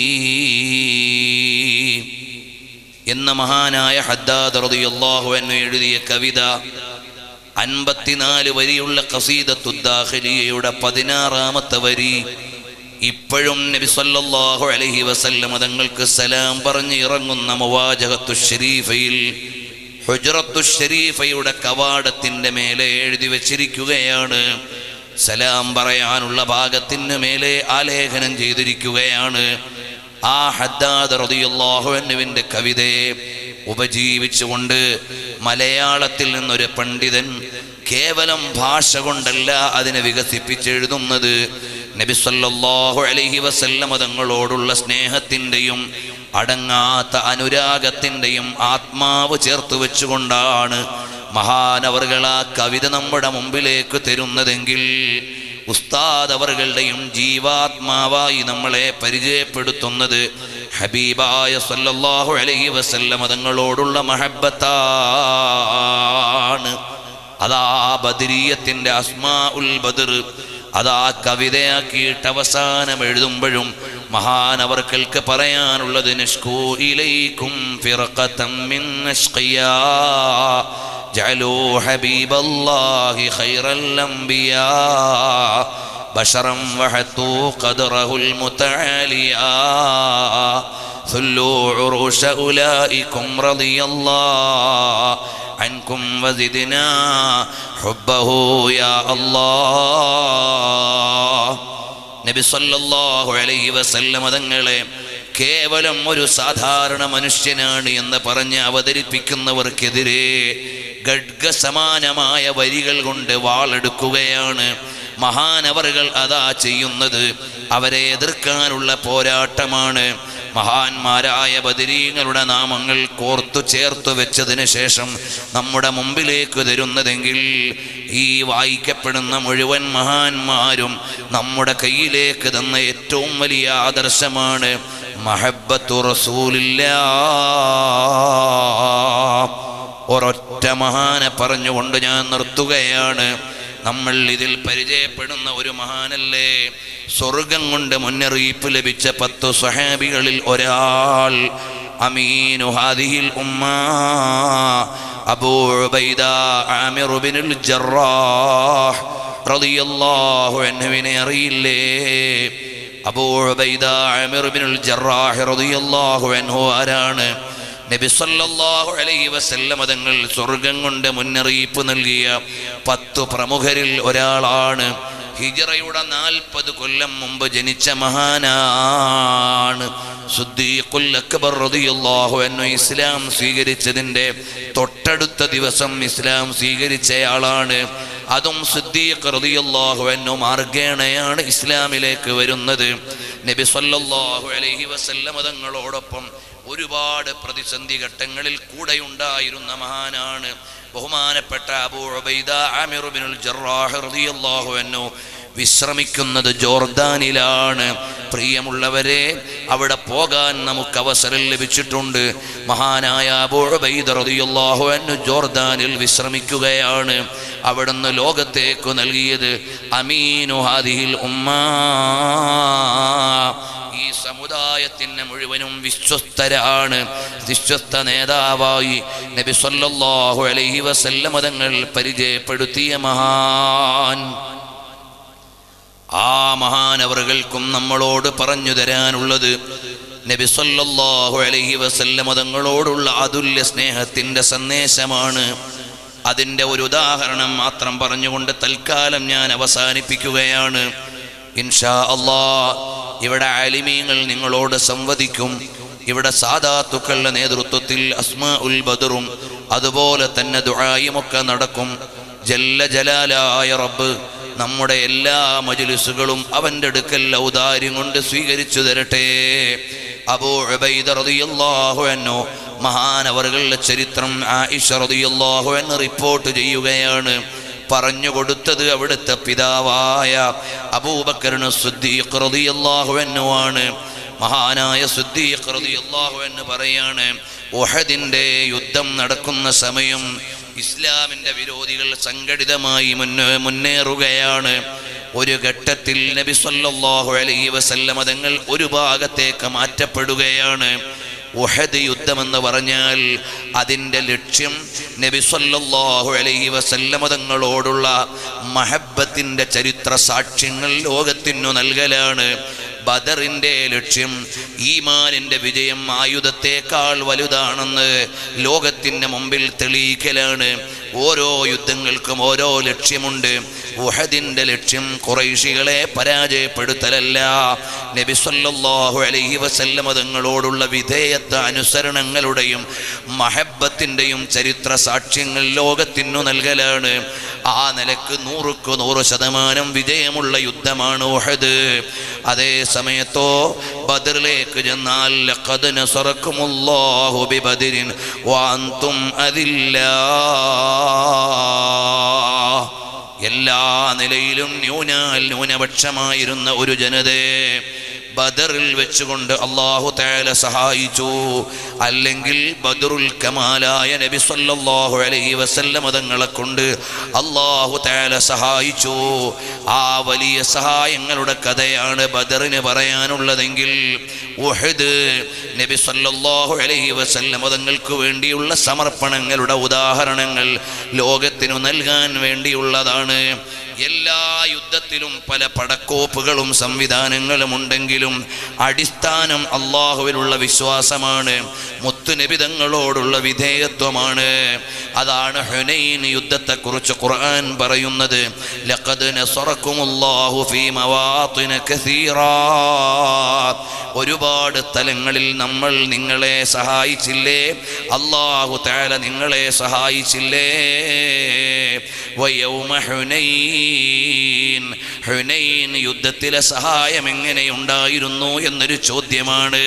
എന്ന മഹാനായ ഹദ്ദാദ് റളിയല്ലാഹു അൻഹു എഴുതിയ കവിത അൻപത്തിനാല് വരിയുള്ള ഖസീദത്തുദ്ദാഖിലിയയുടെ പതിനാറാമത്തെ വരി ഇപ്പോഴും നബി സല്ലല്ലാഹു അലൈഹി വസല്ലം തങ്ങൾക്ക് സലാം പറഞ്ഞ് ഇറങ്ങുന്ന മുവാജഹത്തു ഷരീഫയിൽ ഹുജറത്തു ഷരീഫയുടെ കവാടത്തിന്റെ മേലെ എഴുതി വച്ചിരിക്കുകയാണ് സലാം പറയാനുള്ള ഭാഗത്തിന് മേലെ ആലേഖനം ചെയ്തിരിക്കുകയാണ് ആ ഹദ്ദാദ് റളിയല്ലാഹു അൻഹുവിന്റെ കവിതയെ ഉപജീവിച്ചുകൊണ്ട് മലയാളത്തിൽ നിന്നൊരു പണ്ഡിതൻ കേവലം ഭാഷ കൊണ്ടല്ല അതിനെ വികസിപ്പിച്ചെഴുതുന്നത് നബി സല്ലല്ലാഹു അലൈഹി വസല്ലമ തങ്ങളോടുള്ള സ്നേഹത്തിൻ്റെയും അടങ്ങാത്ത അനുരാഗത്തിൻ്റെയും ആത്മാവ് ചേർത്ത് വെച്ചുകൊണ്ടാണ് മഹാനവറുകൾ ആ കവിത നമ്മുടെ മുമ്പിലേക്ക് തരുന്നതെങ്കിൽ ഉസ്താദ് അവറുകളുടെയും ജീവാത്മാവായി നമ്മളെ പരിചയപ്പെടുത്തുന്നത് ഹബീബായ സല്ലല്ലാഹു അലൈഹി വസല്ലമ തങ്ങളോടുള്ള മഹബത്താണ് അതാ ബദരീയത്തിന്റെ അസ്മാ ഉൽ ബദർ അതാ കവിതയാക്കിയിട്ട് അവസാനം എഴുതുമ്പോഴും മഹാനവർക്കൾക്ക് പറയാനുള്ളത് നഷ്കൂ ഇലൈക്കും ഫിറഖതം മിൻ അഷ്ഖിയാ جعلوا حبيب الله خير الأنبياء بشرا وحطوا قدره المتعاليا ثلوا عروش أولئكم رضي الله عنكم وزدنا حبه يا الله നബി സല്ലല്ലാഹു അലൈഹി വസല്ലമ തങ്ങളെ കേവലം ഒരു സാധാരണ മനുഷ്യനാണ് എന്ന് പറഞ്ഞ് അവതരിപ്പിക്കുന്നവർക്കെതിരെ ഗഡ്ഗസമാനമായ വരികൾ കൊണ്ട് വാളെടുക്കുകയാണ് മഹാനവറുകൾ അതാ ചെയ്യുന്നത് അവരെ എതിർക്കാനുള്ള പോരാട്ടമാണ് മഹാന്മാരായ ബദരീങ്ങളുടെ നാമങ്ങൾ കോർത്തു ചേർത്തു വെച്ചതിന് ശേഷം നമ്മുടെ മുമ്പിലേക്ക് തരുന്നതെങ്കിൽ ഈ വായിക്കപ്പെടുന്ന മുഴുവൻ മഹാന്മാരും നമ്മുടെ കയ്യിലേക്ക് തന്ന ഏറ്റവും വലിയ ആദർശമാണ് മഹബത്തു റസൂലില്ല ഒരൊറ്റ മഹാനെ പറഞ്ഞുകൊണ്ട് ഞാൻ നിർത്തുകയാണ് നമ്മൾ ഇതിൽ പരിചയപ്പെടുന്ന ഒരു മഹാനല്ലേ സ്വർഗം കൊണ്ട് മുന്നറിയിപ്പ് ലഭിച്ച പത്തു സ്വഹാബികളിൽ ഒരാൾ അമീനു ഹാദിഹിൽ ഉമ്മ അബൂ ഉബൈദ ആമിർ ബിനുൽ ജറാഹ് റളിയല്ലാഹു അൻഹുവിനെ അറിയില്ലേ അബൂ ഉബൈദ ആമിർ ബിനുൽ ജറാഹ് റളിയല്ലാഹു അൻഹു ആരാണ് നബി സല്ലല്ലാഹു അലൈഹി വസല്ലം തങ്ങൾ സ്വർഗം കൊണ്ട് മുന്നറിയിപ്പ് നൽകിയ പത്തു പ്രമുഖരിൽ ഒരാളാണ് ഹിജറയുടെ നാൽപ്പത് കൊല്ലം മുമ്പ് ജനിച്ച മഹാനാണ് സുദ്ദീഖുൽ അക്ബർ റളിയല്ലാഹു അൻഹു ഇസ്ലാം സ്വീകരിച്ചതിൻ്റെ തൊട്ടടുത്ത ദിവസം ഇസ്ലാം സ്വീകരിച്ചയാളാണ് അതും സുദ്ദീഖ് റളിയല്ലാഹു അൻഹു മാർഗേണയാണ് ഇസ്ലാമിലേക്ക് വരുന്നത് നബി സല്ലല്ലാഹു അലൈഹി വസല്ലം തങ്ങളോടൊപ്പം ഒരുപാട് പ്രതിസന്ധി ഘട്ടങ്ങളിൽ കൂടെയുണ്ടായിരുന്ന മഹാനാണ് ബഹുമാനപ്പെട്ട അബൂ ഉബൈദ ആമിർ ബിനുൽ ജറാഹ് റളിയല്ലാഹു അൻഹു വിശ്രമിക്കുന്നത് ജോർദാനിലാണ് പ്രിയമുള്ളവരെ അവിടെ പോകാൻ നമുക്ക് അവസരം ലഭിച്ചിട്ടുണ്ട് മഹാനായ അബൂ ഉബൈദ റളിയല്ലാഹു അൻഹു ജോർദാനിൽ വിശ്രമിക്കുകയാണ് അവിടുന്ന് ലോകത്തേക്ക് നൽകിയത് അമീനു ഹാദിഹിൽ ഉമ്മാ ഈ സമുദായത്തിന് മുഴുവനും വിശ്വസ്തരാണ് വിശ്വസ്ത നേതാവായി നബി സല്ലല്ലാഹു അലൈഹി വസല്ലമ തങ്ങൾ പരിചയപ്പെടുത്തിയ മഹാൻ ആ മഹാനവറുകൾക്കും നമ്മളോട് പറഞ്ഞു തരാനുള്ളത് നബി സല്ലല്ലാഹു അലൈഹി വസല്ലമ തങ്ങളോടുള്ള അതുല്യ സ്നേഹത്തിൻ്റെ സന്ദേശമാണ് അതിൻ്റെ ഒരു ഉദാഹരണം മാത്രം പറഞ്ഞുകൊണ്ട് തൽക്കാലം ഞാൻ അവസാനിപ്പിക്കുകയാണ് ഇൻഷാ അള്ളാ ഇവിടെ ആലിമീങ്ങൾ നിങ്ങളോട് സംവദിക്കും ഇവിടെ സാദാത്തുക്കളുടെ നേതൃത്വത്തിൽ അസ്മാ ഉൽ ബദറും അതുപോലെ തന്നെ ദുആയുമൊക്കെ നടക്കും ജല്ല ജലാലായ റബ്ബ് നമ്മുടെ എല്ലാ മജുലിസുകളും അവൻ്റെ അടുക്കൽ ഔദാര്യം കൊണ്ട് സ്വീകരിച്ചു തരട്ടെ അബൂ ഉബൈദ റളിയല്ലാഹു അൻഹു മഹാനവറുകളുടെ ചരിത്രം ആയിഷ റളിയല്ലാഹു അൻഹു റിപ്പോർട്ട് ചെയ്യുകയാണ് പറഞ്ഞു കൊടുത്തത് അവിടുത്തെ പിതാവായ അബൂബക്കറിന് സുദ്ദീഖ് റളിയല്ലാഹു അൻഹു ആണ് മഹാനായ സുദ്ദീഖ് റളിയല്ലാഹു അൻഹു പറയാണ് ഉഹദിന്റെ യുദ്ധം നടക്കുന്ന സമയം ഇസ്ലാമിന്റെ വിരോധികൾ സംഘടിതമായി മുന്നേ മുന്നേറുകയാണ് ഒരു ഘട്ടത്തിൽ നബി സല്ലല്ലാഹു അലൈഹി വസല്ലമ തങ്ങൾ ഒരു ഭാഗത്തേക്ക് മാറ്റപ്പെടുകയാണ് ഉഹദ് യുദ്ധമെന്ന് പറഞ്ഞാൽ അതിൻ്റെ ലക്ഷ്യം നബി സല്ലല്ലാഹു അലൈഹി വസല്ലമ തങ്ങളോടുള്ള മഹബത്തിൻ്റെ ചരിത്ര സാക്ഷ്യങ്ങൾ ലോകത്തിനു നൽകലാണ് ബദറിൻ്റെ ലക്ഷ്യം ഈമാനിൻ്റെ വിജയം ആയുധത്തേക്കാൾ വലുതാണെന്ന് ലോകത്തിൻ്റെ മുമ്പിൽ തെളിയിക്കലാണ് ഓരോ യുദ്ധങ്ങൾക്കും ഓരോ ലക്ഷ്യമുണ്ട് ഉഹദിൻ്റെ ലക്ഷ്യം കുറൈശികളെ പരാജയപ്പെടുത്തലല്ല നബി സല്ലല്ലാഹു അലൈഹി വസല്ലമ തങ്ങളോടുള്ള വിധേയത്വ അനുസരണങ്ങളുടെയും മഹബത്തിൻ്റെയും ചരിത്ര സാക്ഷ്യങ്ങൾ ലോകത്തിനു നൽകലാണ് ആ നിലക്ക് നൂറുക്ക് നൂറ് ശതമാനം വിജയമുള്ള യുദ്ധമാണ് ഉഹദ് അതേ സമയത്തോ ബദറിലേക്ക് ചെന്നാൽ ലഖദ് നസറക്കുമുല്ലാഹു ബിബദരിൻ വഅൻതും അതില്ലാ എല്ലാ നിലയിലും ന്യൂനാൽ ന്യൂനപക്ഷമായിരുന്ന ഒരു ജനതയെ ബദറിൽ വെച്ചുകൊണ്ട് അള്ളാഹു തആല സഹായിച്ചു അല്ലെങ്കിൽ ബദറുൽ കമാലായ നബി സല്ലല്ലാഹു അലൈഹി വസല്ലമ തങ്ങളെ കൊണ്ട് അള്ളാഹു തആല സഹായിച്ചു ആ വലിയ സഹായങ്ങളുടെ കഥയാണ് ബദറിന് പറയാനുള്ളതെങ്കിൽ ഉഹദ് നബി സല്ലല്ലാഹു അലൈഹി വസല്ലമ തങ്ങൾക്ക് വേണ്ടിയുള്ള സമർപ്പണങ്ങളുടെ ഉദാഹരണങ്ങൾ ലോകത്തിനു നൽകാൻ വേണ്ടിയുള്ളതാണ് എല്ലാ യുദ്ധത്തിലും പല പടക്കോപ്പുകളും സംവിധാനങ്ങളും ഉണ്ടെങ്കിലും അടിസ്ഥാനം അള്ളാഹുവിലുള്ള വിശ്വാസമാണ് മുത്തുനിബിതങ്ങളോടുള്ള വിധേയത്വമാണ് അതാണ് ഹുനൈൻ യുദ്ധത്തെക്കുറിച്ച് ഖുർആൻ പറയുന്നത് ലഖദ് നസറക്കുമുല്ലാഹു ഫീ മവാത്തിന കസീറാ ഒരുപാട് സ്ഥലങ്ങളിൽ നമ്മൾ നിങ്ങളെ സഹായിച്ചില്ലേ അള്ളാഹു തആല നിങ്ങളെ സഹായിച്ചില്ലേ വയൗമ ഹുനൈൻ ഹുനൈൻ യുദ്ധത്തിലെ സഹായം എങ്ങനെയുണ്ടായിരുന്നു എന്നൊരു ചോദ്യമാണ്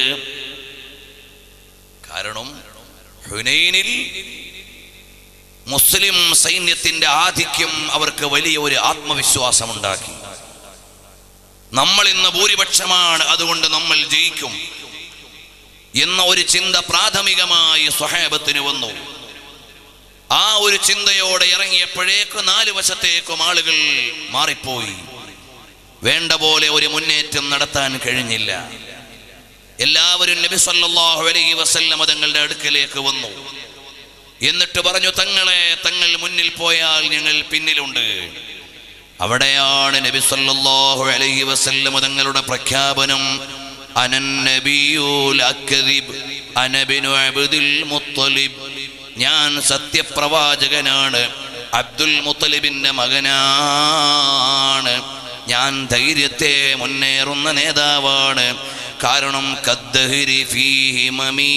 കാരണം ഹുനൈനിൽ മുസ്ലിം സൈന്യത്തിന്റെ ആധിക്യം അവർക്ക് വലിയ ഒരു ആത്മവിശ്വാസമുണ്ടാക്കി നമ്മൾ ഇന്ന് ഭൂരിപക്ഷമാണ് അതുകൊണ്ട് നമ്മൾ ജയിക്കും എന്ന ഒരു ചിന്ത പ്രാഥമികമായി സ്വഹാബത്തിന് വന്നു ആ ഒരു ചിന്തയോടെ ഇറങ്ങിയപ്പോഴേക്ക് നാല് വശത്തേക്കും ആളുകൾ മാറിപ്പോയി വേണ്ട പോലെ ഒരു മുന്നേറ്റം നടത്താൻ കഴിഞ്ഞില്ല എല്ലാവരും നബി സല്ലല്ലാഹു അലൈഹി വസല്ലമ തങ്ങളുടെ അടുക്കലേക്ക് വന്നു എന്നിട്ട് പറഞ്ഞു തങ്ങളെ തങ്ങൾ മുന്നിൽ പോയാൽ ഞങ്ങൾ പിന്നിലുണ്ട് അവിടെയാണ് നബി സല്ലല്ലാഹു അലൈഹി വസല്ലമ തങ്ങളുടെ പ്രഖ്യാപനം അനൻ നബിയുൽ അക്ദിബ് അന ബിനു അബ്ദുൽ മുത്തലിബ് ഞാൻ സത്യപ്രവാചകനാണ് അബ്ദുൽ മുത്തലിബിന്റെ മകനാണ് ഞാൻ ധൈര്യത്തെ മുന്നേറുന്ന നേതാവാണ് കാരണം കദ്ദഹിരി ഫീഹി മമീ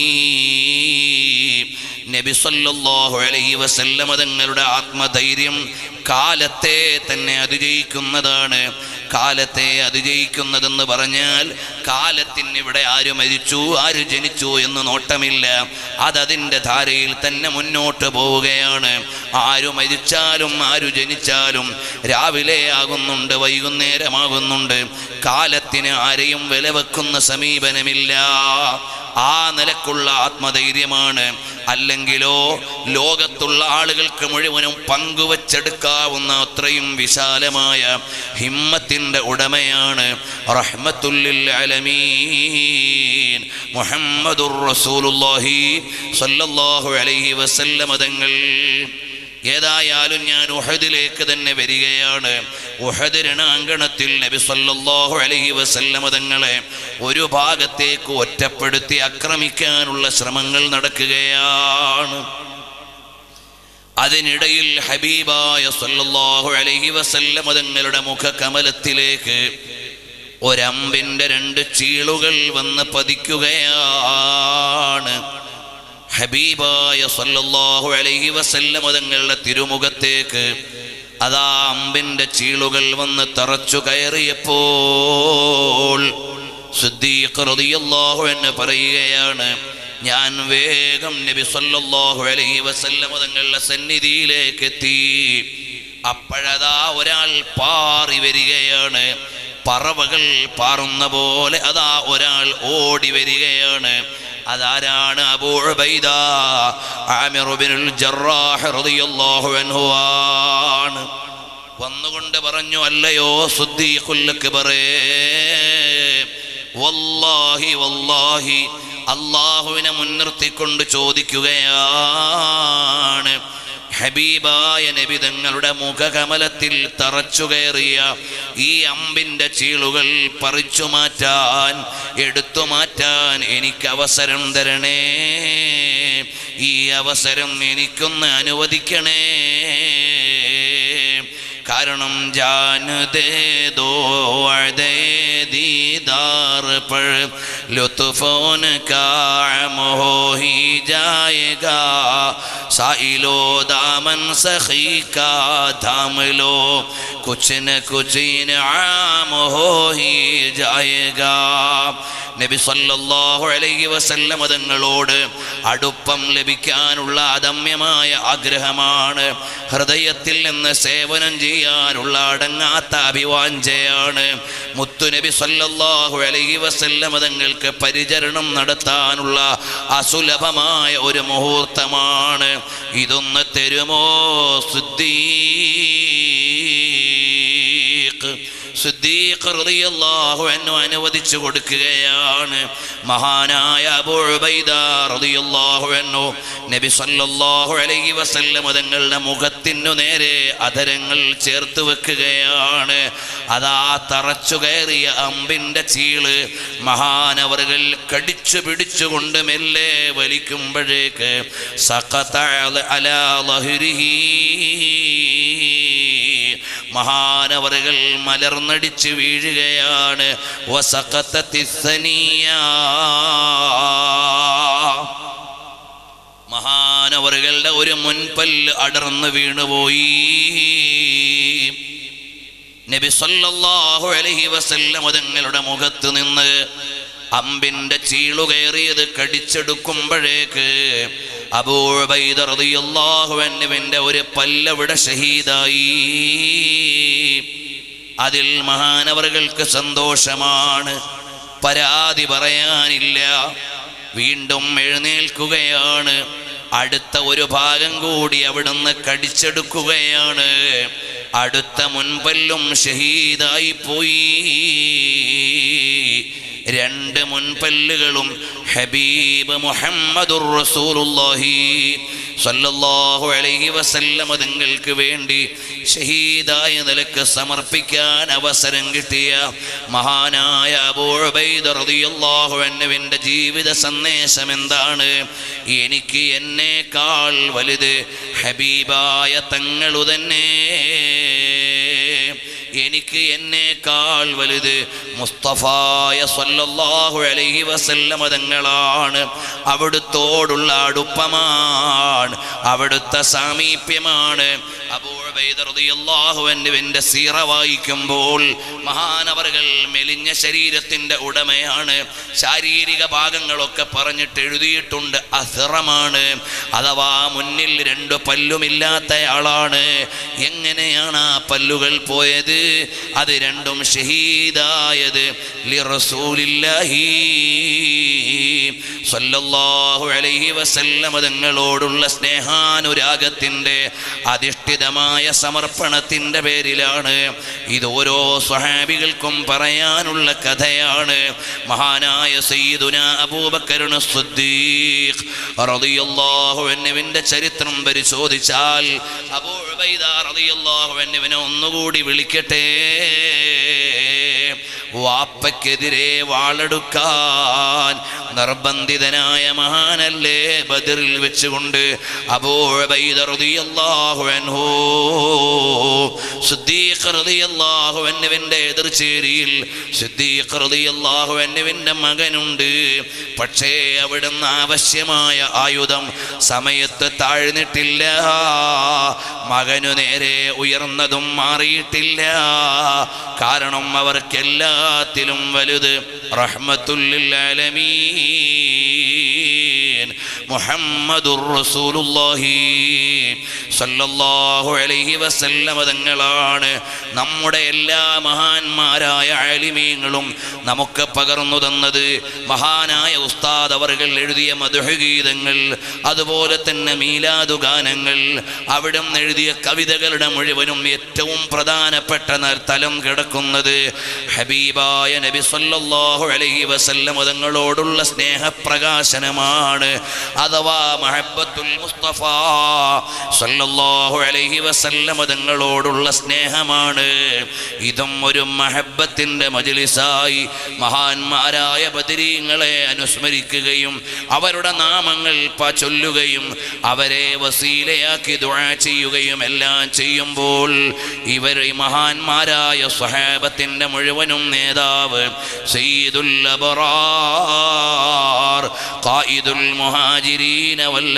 നബി സല്ലല്ലാഹു അലൈഹി വസല്ലമ തങ്ങളുടെ ആത്മധൈര്യം കാലത്തെ തന്നെ അതിജയിക്കുന്നതാണ് കാലത്തെ അതിജയിക്കുന്നതെന്ന് പറഞ്ഞാൽ കാലത്തിന് ഇവിടെ ആര് മരിച്ചു ആര് ജനിച്ചു എന്ന് നോട്ടമില്ല അതതിൻ്റെ ധാരയിൽ തന്നെ മുന്നോട്ട് പോവുകയാണ് ആരു മരിച്ചാലും ആരു ജനിച്ചാലും രാവിലെ ആകുന്നുണ്ട് വൈകുന്നേരമാകുന്നുണ്ട് കാലത്തിന് ആരെയും വില വെക്കുന്ന സമീപനമില്ല ആ നിലക്കുള്ള ആത്മധൈര്യമാണ് അല്ലെങ്കിലോ ലോകത്തുള്ള ആളുകൾക്ക് മുഴുവനും പങ്കുവച്ചെടുക്കാവുന്ന അത്രയും വിശാലമായ ഹിമ്മത്തിൻ്റെ ഉടമയാണ് റഹ്മത്തുല്ലിൽ അലമീൻ മുഹമ്മദുർ റസൂലുള്ളാഹി സ്വല്ലല്ലാഹു അലൈഹി വസല്ലമ തങ്ങൾ ഏതായാലും ഞാൻ ഉഹദിലേക്ക് തന്നെ വരികയാണ് ഉഹദ് രണാങ്കണത്തിൽ നബി സല്ലല്ലാഹു അലൈഹി വസല്ലമ തങ്ങളെ ഒരു ഭാഗത്തേക്ക് ഒറ്റപ്പെടുത്തി ആക്രമിക്കാനുള്ള ശ്രമങ്ങൾ നടക്കുകയാണ് അതിനിടയിൽ ഹബീബായ സല്ലല്ലാഹു അലൈഹി വസല്ലമ തങ്ങളുടെ മുഖകമലത്തിലേക്ക് ഒരമ്പിന്റെ രണ്ട് ചീളുകൾ വന്ന് പതിക്കുകയാണ് ഹബീബായ സല്ലല്ലാഹു അലൈഹി വസല്ലമ തങ്ങളുടെ തിരുമുഖത്തേക്ക് അതാ അമ്പിന്റെ ചീളുകൾ വന്ന് തറച്ചു കയറിയപ്പോൾ സിദ്ദീഖ് റളിയല്ലാഹു എന്ന് പറയുകയാണ് ഞാൻ വേഗം നബി സല്ലല്ലാഹു അലൈഹി വസല്ലമ തങ്ങളുടെ സന്നിധിയിലേക്ക് എത്തി അപ്പോഴതാ ഒരാൾ പാറി വരികയാണ് പറവകൾ പാറുന്ന പോലെ അതാ ഒരാൾ ഓടി വരികയാണ് അതാരാണ് അബൂ ഉബൈദ ആമിർ ബിനുൽ ജറാഹ് റളിയല്ലാഹു അൻഹു ആണ് വന്നുകൊണ്ട് പറഞ്ഞു അല്ലയോ സുദ്ദീഖുൽ അക്ബറേ വല്ലാഹി വല്ലാഹി അള്ളാഹുവിനെ മുൻനിർത്തിക്കൊണ്ട് ചോദിക്കുകയാണ് ഹബീബായ നബി തങ്ങളുടെ മുഖകമലത്തിൽ തറച്ചു കയറിയ ഈ അമ്പിന്റെ ചീളുകൾ പറിച്ചു മാറ്റാൻ എടുത്തു മാറ്റാൻ എനിക്ക് അവസരം തരണേ ഈ അവസരം എനിക്കൊന്ന് അനുവദിക്കണേ കാരണം जान दे दो दे दीदार पर लुत्फोन का आम हो ही जाएगा साइलो दामन सखी का थाम लो कुछ न कुछ इनाम हो ही जाएगा നബി സല്ലല്ലാഹു അലൈഹി വസല്ലമ തങ്ങളോട് അടുപ്പം ലഭിക്കാനുള്ള അദമ്യമായ ആഗ്രഹമാണ് ഹൃദയത്തിൽ നിന്ന് സേവനം ചെയ്യാനുള്ള അടങ്ങാത്ത അഭിവാഞ്ചയാണ് മുത്തുനബി സല്ലല്ലാഹു അലൈഹി വസല്ലമ തങ്ങൾക്ക് പരിചരണം നടത്താനുള്ള അസുലഭമായ ഒരു മുഹൂർത്തമാണ് ഇതൊന്ന് തരുമോ സിദ്ദീഖ് സിദ്ദീഖ് റളിയല്ലാഹു അൻഹു അനുവദിച്ചു കൊടുക്കുകയാണ് മഹാനായ അബൂ ഉബൈദ റളിയല്ലാഹു അൻഹു നബി സല്ലല്ലാഹു അലൈഹി വസല്ലം തങ്ങളുടെ മുഖത്തിനു നേരെ അധരങ്ങൾ ചേർത്ത് വെക്കുകയാണ് അതാ തറച്ചു കയറിയ അമ്പിന്റെ ചീള് മഹാനവറുകൾ കടിച്ചു പിടിച്ചുകൊണ്ട് മെല്ലെ വലിക്കുമ്പോഴേക്ക് സഖത അലാ ലഹ്രിഹി മഹാനവറുകൾ മലർന്നടിച്ച് വീഴുകയാണ് വസഖത്തത്തിസ്സനിയ. മഹാനവറുകളുടെ ഒരു മുൻപല്ല് അടർന്ന് വീണുപോയി നബി സല്ലല്ലാഹു അലൈഹി വസല്ലം തങ്ങളുടെ മുഖത്ത് നിന്ന് അമ്പിന്റെ ചീളു കയറിയത് കടിച്ചെടുക്കുമ്പോഴേക്ക് അബൂബൈദ റളിയല്ലാഹു അൻഹുവിന്റെ ഒരു പല്ലവിടെ ഷഹീദായി അതിൽ മഹാനവറുകൾക്ക് സന്തോഷമാണ് പരാതി പറയാനില്ല വീണ്ടും എഴുന്നേൽക്കുകയാണ് അടുത്ത ഒരു ഭാഗം കൂടി അവിടുന്ന് കടിച്ചെടുക്കുകയാണ് അടുത്ത മുൻപല്ലും ഷഹീദായി പോയി രണ്ട് മുൻപല്ലുകളും ഹബീബ് മുഹമ്മദുർ റസൂലുള്ളാഹി സല്ലല്ലാഹു അലൈഹി വസല്ലം നിങ്ങൾക്ക് വേണ്ടി ഷഹീദായ നിലക്ക് സമർപ്പിക്കാൻ അവസരം കിട്ടിയ മഹാനായ അബൂ ഉബൈദ റളിയല്ലാഹു അൻഹുവിൻ്റെ ജീവിത സന്ദേശം എന്താണ് എനിക്ക് എന്നേക്കാൾ വലുത് ഹബീബായ തങ്ങളു തന്നെ എനിക്ക് എന്നേക്കാൾ വലുത് മുസ്തഫായ സല്ലല്ലാഹു അലൈഹി വസല്ലമ തങ്ങളാണ് അവിടുത്തോടുള്ള അടുപ്പമാണ് അവിടുത്തെ സാമീപ്യമാണ് അബൂബൈദറിയാഹുവിൻ്റെ സീറ വായിക്കുമ്പോൾ മഹാനവറുകൾ മെലിഞ്ഞ ശരീരത്തിൻ്റെ ഉടമയാണ് ശാരീരിക ഭാഗങ്ങളൊക്കെ പറഞ്ഞിട്ട് എഴുതിയിട്ടുണ്ട് അസിറമാണ് അഥവാ മുന്നിൽ രണ്ട് പല്ലുമില്ലാത്തയാളാണ് എങ്ങനെയാണ് ആ പല്ലുകൾ പോയത് അത് രണ്ടും ഷഹീദായത് ലിറസൂലില്ലാഹി സല്ലല്ലാഹു അലൈഹി വസല്ലമ തങ്ങളോടുള്ള സ്നേഹാനുരാഗത്തിൻ്റെ അധിഷ്ഠിതമായ സമർപ്പണത്തിൻ്റെ പേരിലാണ് ഇത് ഓരോ സ്വഹാബികൾക്കും പറയാനുള്ള കഥയാണ് മഹാനായ സയ്യിദുന അബൂബക്കറിന് സിദ്ദീഖ് റളിയല്ലാഹു അൻഹുവിൻ്റെ ചരിത്രം പരിശോധിച്ചാൽ അബൂ ഉബൈദ റളിയല്ലാഹു അൻഹുവിനെ ഒന്നുകൂടി വിളിക്കട്ടെ വാപ്പയ്ക്കെതിരെ വാളെടുക്കാൻ നിർബന്ധിതനായ മഹാനല്ലേ ബദറിൽ വെച്ചുകൊണ്ട് അബൂബൈദറിയാഹുവിൻ്റെ എതിർചേരിയിൽ സിദ്ദീഖ്റിയാഹുവിൻ്റെ മകനുണ്ട് പക്ഷേ അവിടുന്ന് ആവശ്യമായ ആയുധം സമയത്ത് താഴ്ന്നിട്ടില്ല മകനു നേരെ ഉയർന്നതും മാറിയിട്ടില്ല കാരണം അവർക്കെല്ലാത്തിലും വലുത് റഹ്മത്തുല്ലിൽ ആലമീൻ മുഹമ്മദുർ റസൂലുള്ളാഹി സല്ലല്ലാഹു അലൈഹി വസല്ലമ തങ്ങളാണ് നമ്മുടെ എല്ലാ മഹാന്മാരായ ആലിമീങ്ങളും നമുക്ക് പകർന്നു തന്നത് മഹാനായ ഉസ്താദ് അവർകൾ എഴുതിയ മധുഹഗീതങ്ങൾ അതുപോലെ തന്നെ മീലാദു ഗാനങ്ങൾ അവിടെ നിന്ന് എഴുതിയ കവിതകളുടെ മുഴുവനും ഏറ്റവും പ്രധാനപ്പെട്ട ന- തലം കിടക്കുന്നത് ഹബീബായ നബി സല്ലല്ലാഹു അലൈഹി വസല്ലം തങ്ങളോടുള്ള സ്നേഹപ്രകാശനമാണ് അഥവാ മഹബത്തുൽ മുസ്തഫ സല്ലല്ലാഹു അലൈഹി വസല്ലം തങ്ങളോടുള്ള സ്നേഹമാണ് ഇതും ഒരു മഹബത്തിൻ്റെ മജ്ലിസായി മഹാന്മാരായ ബദരീങ്ങളെ അനുസ്മരിക്കുകയും അവരുടെ നാമങ്ങൾ പ ചൊല്ലുകയും അവരെ വസീലയാക്കി ദുആ ചെയ്യുകയും എല്ലാം ചെയ്യുമ്പോൾ ഇവർ ഈ മഹാന്മാരായ സ്വഹാബത്തിൻ്റെ മുഴുവനും നേതാവ് സയ്യിദുൽ അബറാർ ഖായിദുൽ മുഹാജിരീന വൽ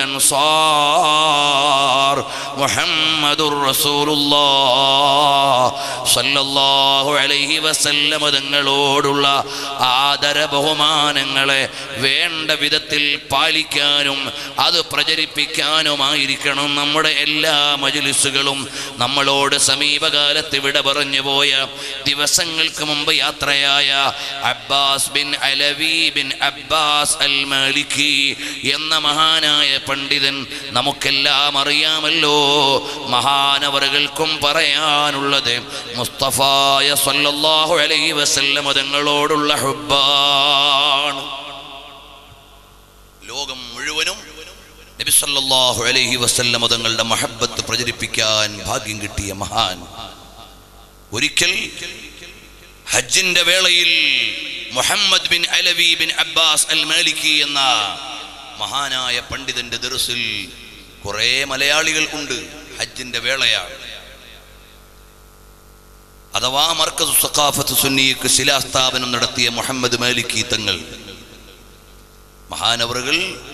അൻസാർ മുഹമ്മദുർ റസൂലുള്ളാഹ് സല്ലല്ലാഹു അലൈഹി വസല്ലമ തങ്ങളോടുള്ള ആദര ബഹുമാനങ്ങളെ വേണ്ട വിധത്തിൽ പാലിക്കാനും അത് പ്രചരിപ്പിക്കാനുമായിരിക്കണം നമ്മുടെ എല്ലാ മജ്ലിസുകളും നമ്മളോട് സമീപകാലത്ത് വിട പറഞ്ഞു പോയ ദിവസങ്ങൾക്ക് മുമ്പ് യാത്രയായ Abbas bin Alawi bin Abbas al Maliki എന്ന മഹാനായ പണ്ഡിതൻ നമുക്കെല്ലാം അറിയാമല്ലോ മഹാനവറുകൾക്കും പറയാനുള്ളത് മുസ്തഫായ സല്ലല്ലാഹു അലൈഹി വസല്ലം തങ്ങളോടുള്ള ഹുബ്ബാണ് ലോകം മുഴുവനും നബി സല്ലല്ലാഹു അലൈഹി വസല്ലം തങ്ങളുടെ മഹബത്ത് പ്രചരിപ്പിക്കാൻ ഭാഗ്യം കിട്ടിയ മഹാൻ ഒരിക്കൽ ഹജ്ജിന്റെ വേളയിൽ Muhammad bin Alawi bin Abbas al Maliki എന്ന മഹാനായ പണ്ഡിതന്റെ ദർസിൽ കുറെ മലയാളികൾ ഉണ്ട് ഹജ്ജിന്റെ വേളയാണ് അഥവാ മർക്കസ് സഖാഫത്ത് സുന്നിക്ക് ശിലാസ്ഥാപനം നടത്തിയ മുഹമ്മദ് മാലിക്കി തങ്ങൾ മഹാനവറുകൾ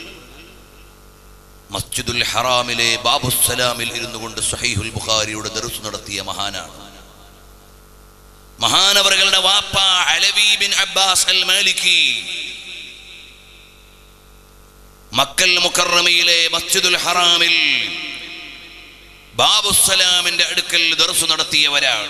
മസ്ജിദുൽ ഹറാമിലെ ബാബുസലാമിൽ ഇരുന്നു കൊണ്ട് സഹീഹുൽ ബുഖാരിയുടെ ദർസ് നടത്തിയ മഹാനാണ് മഹാനവറുകളുടെ വാപ്പ Alawi bin Abbas al Maliki മക്കൽ മുക്കറമയിലെ മസ്ജിദുൽ ഹറാമിൽ ബാബുസലാമിന്റെ അടുക്കൽ ദർസ് നടത്തിയവരാണ്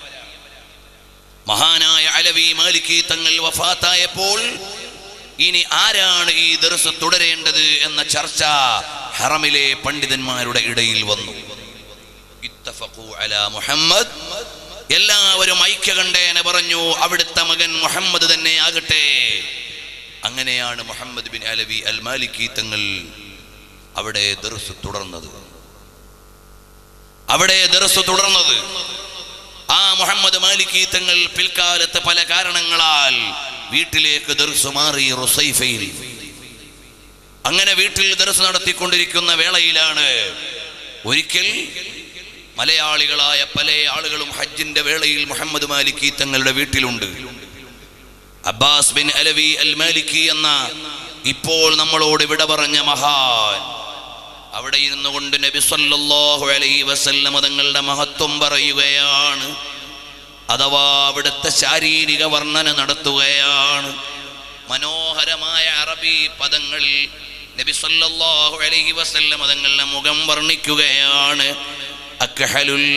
മഹാനായ അലവി മാലിക്കി തങ്ങൾ വഫാത്തായപ്പോൾ ഇനി ആരാണ് ഈ ദർസ് തുടരേണ്ടത് എന്ന ചർച്ച ഹറമിലെ പണ്ഡിതന്മാരുടെ ഇടയിൽ വന്നു ഇത്തഫഖു അലാ മുഹമ്മദ് എല്ലാവരും ഐക്യകണ്ഠേന പറഞ്ഞു അവിടുത്തെ മകൻ മുഹമ്മദ് തന്നെ ആകട്ടെ അങ്ങനെയാണ് Muhammad bin Alawi al Maliki തങ്ങൾ അവിടെ ദർസ് തുടർന്നത് അവിടെ ദർസ് തുടർന്നത് ആ മുഹമ്മദ് മാലിക്കി തങ്ങൾ പിൽക്കാലത്ത് പല കാരണങ്ങളാൽ വീട്ടിലേക്ക് ദർസ് മാറി റുസൈഫയിൽ അങ്ങനെ വീട്ടിൽ ദർസ് നടത്തിക്കൊണ്ടിരിക്കുന്ന വേളയിലാണ് ഒരിക്കൽ മലയാളികളായ പല ആളുകളും ഹജ്ജിന്റെ വേളയിൽ മുഹമ്മദ് മാലിക്കി തങ്ങളുടെ വീട്ടിലുണ്ട് Abbas bin Alawi al Maliki എന്ന ഇപ്പോൾ നമ്മളോട് വിട പറഞ്ഞ മഹാൻ അവിടെ ഇരുന്നു കൊണ്ട് നബി സല്ലല്ലാഹു അലൈഹി വസല്ലമ തങ്ങളുടെ മഹത്വം പറയുകയാണ് അഥവാ അവിടുത്തെ ശാരീരിക വർണ്ണന നടത്തുകയാണ് മനോഹരമായ അറബി പദങ്ങളിൽ നബി സല്ലല്ലാഹു അലൈഹി വസല്ലമ തങ്ങളുടെ മുഖം വർണ്ണിക്കുകയാണ് അക്ഹലുൽ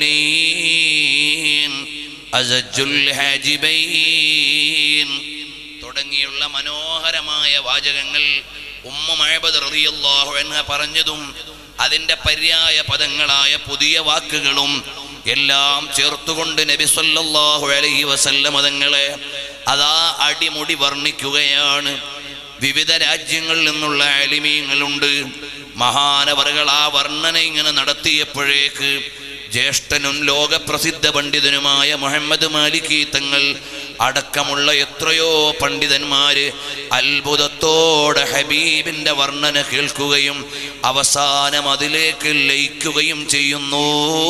ഐനൈൻ അസജ്ജുൽ ഹാജിബൈൻ തുടങ്ങിയുള്ള മനോഹരമായ വാചകങ്ങൾ ഉമ്മ മഹബദ് റളിയല്ലാഹു അൻഹ പറഞ്ഞതും അതിന്റെ പര്യായ പദങ്ങളായ പുതിയ വാക്കുകളും എല്ലാം ചേർത്തുകൊണ്ട് നബി സല്ലല്ലാഹു അലൈഹി വസല്ലമ തങ്ങളെ അതാ അടിമുടി വർണ്ണിക്കുകയാണ് വിവിധ രാജ്യങ്ങളിൽ നിന്നുള്ള അലിമീങ്ങളുണ്ട് മഹാനവറുകൾ ആ വർണ്ണന ഇങ്ങനെ നടത്തിയപ്പോഴേക്ക് ജ്യേഷ്ഠനും ലോകപ്രസിദ്ധ പണ്ഡിതനുമായ മുഹമ്മദ് മാലിക്കി തങ്ങൾ അടക്കമുള്ള എത്രയോ പണ്ഡിതന്മാര് അത്ഭുതത്തോടെ ഹബീബിന്റെ വർണ്ണന കേൾക്കുകയും അവസാനം അതിലേക്ക് ലയിക്കുകയും ചെയ്യുന്നു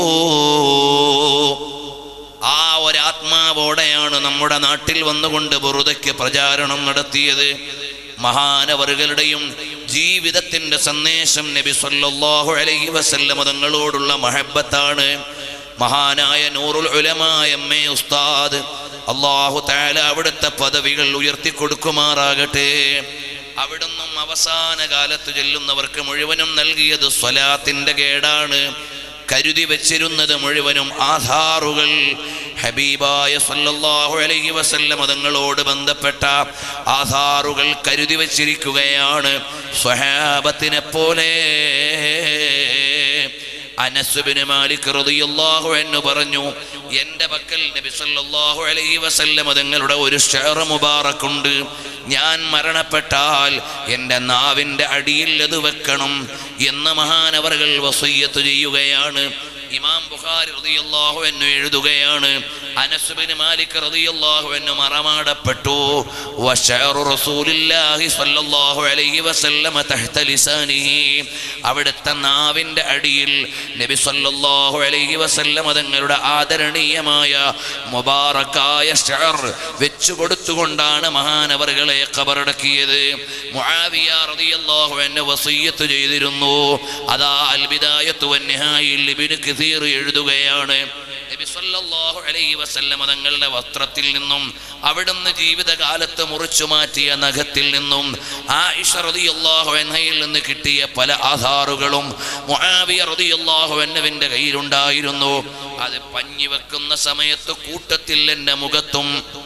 ആ ഒരാത്മാവോടെയാണ് നമ്മുടെ നാട്ടിൽ വന്നുകൊണ്ട് ബുറുദയ്ക്ക് പ്രചാരണം നടത്തിയത് മഹാനവറുകളുടെയും ജീവിതത്തിന്റെ സന്ദേശം നബി സല്ലല്ലാഹു അലൈഹി വസല്ലമ തങ്ങളോടുള്ള മഹബത്താണ് മഹാനായ നൂറുൽ ഉലമായ എമ്മേ ഉസ്താദ് അള്ളാഹു താല അവിടുത്തെ പദവികൾ ഉയർത്തി കൊടുക്കുമാറാകട്ടെ അവിടുന്നും അവസാന കാലത്ത് ചെല്ലുന്നവർക്ക് മുഴുവനും നൽകിയത് സ്വലാത്തിന്റെ കേടാണ് കരുതി വെച്ചിരുന്നത് മുഴുവനും ആധാറുകൾ ഹബീബായ സല്ലല്ലാഹു അലൈഹി വസല്ലം തങ്ങളോട് ബന്ധപ്പെട്ട ആധാറുകൾ കരുതി വച്ചിരിക്കുകയാണ് സ്വഹാബത്തിനെ പോലെ അനസുബിന് മാലിക് റളിയല്ലാഹു അൻഹു പറഞ്ഞു എൻ്റെ പക്കൽ നബി സല്ലല്ലാഹു അലൈഹി വസല്ലം തങ്ങളുടെ ഒരു ഷെയർ മുബാറക്കുണ്ട് ഞാൻ മരണപ്പെട്ടാൽ എൻ്റെ നാവിൻ്റെ അടിയിൽ അത് വെക്കണം എന്ന് മഹാനവറുകൾ വസയ്യത്ത് ചെയ്യുകയാണ് ഇമാം ബുഖാരി റളിയല്ലാഹു അൻഹു എഴുതുകയാണ് അനസ് ബിൻ മാലിക് റളിയല്ലാഹു അൻഹു മറമാടപ്പെട്ടു വശഅറു റസൂലില്ലാഹി സ്വല്ലല്ലാഹു അലൈഹി വസല്ലമ തഹ്ത ലിസാനിഹി അവിടുത്തെ നാവിൻ്റെ അടിയിൽ നബി സ്വല്ലല്ലാഹു അലൈഹി വസല്ലമ തങ്ങളുടെ ആദരണീയമായ മുബാറക്കായ ഷഅർ വെച്ചു കൊടുത്തുകൊണ്ടാണ് മഹാനവറുകളെ ഖബറടക്കിയത് മുആവിയ റളിയല്ലാഹു അൻഹു വസിയ്യത്ത് ചെയ്തിരുന്നു അതാ അൽ ബിദായത്തു വന്നിഹായിൽ ഇബ്നു കസീർ എഴുതുകയാണ് നബി സല്ലല്ലാഹു അലൈഹി വസല്ലമ തങ്ങളുടെ വസ്ത്രത്തിൽ നിന്നും അവിടുന്ന് ജീവിതകാലത്ത് മുറിച്ചു മാറ്റിയ നഖത്തിൽ നിന്നും ആയിഷ റളിയല്ലാഹു അൻഹയിൽ നിന്ന് കിട്ടിയ പല ആധാറുകളും മുആവിയ റളിയല്ലാഹു അൻഹുവിന്റെ കയ്യിലുണ്ടായിരുന്നു അത് പഞ്ഞി വെക്കുന്ന സമയത്ത് കൂട്ടത്തിൽ എൻ്റെ മുഖത്തും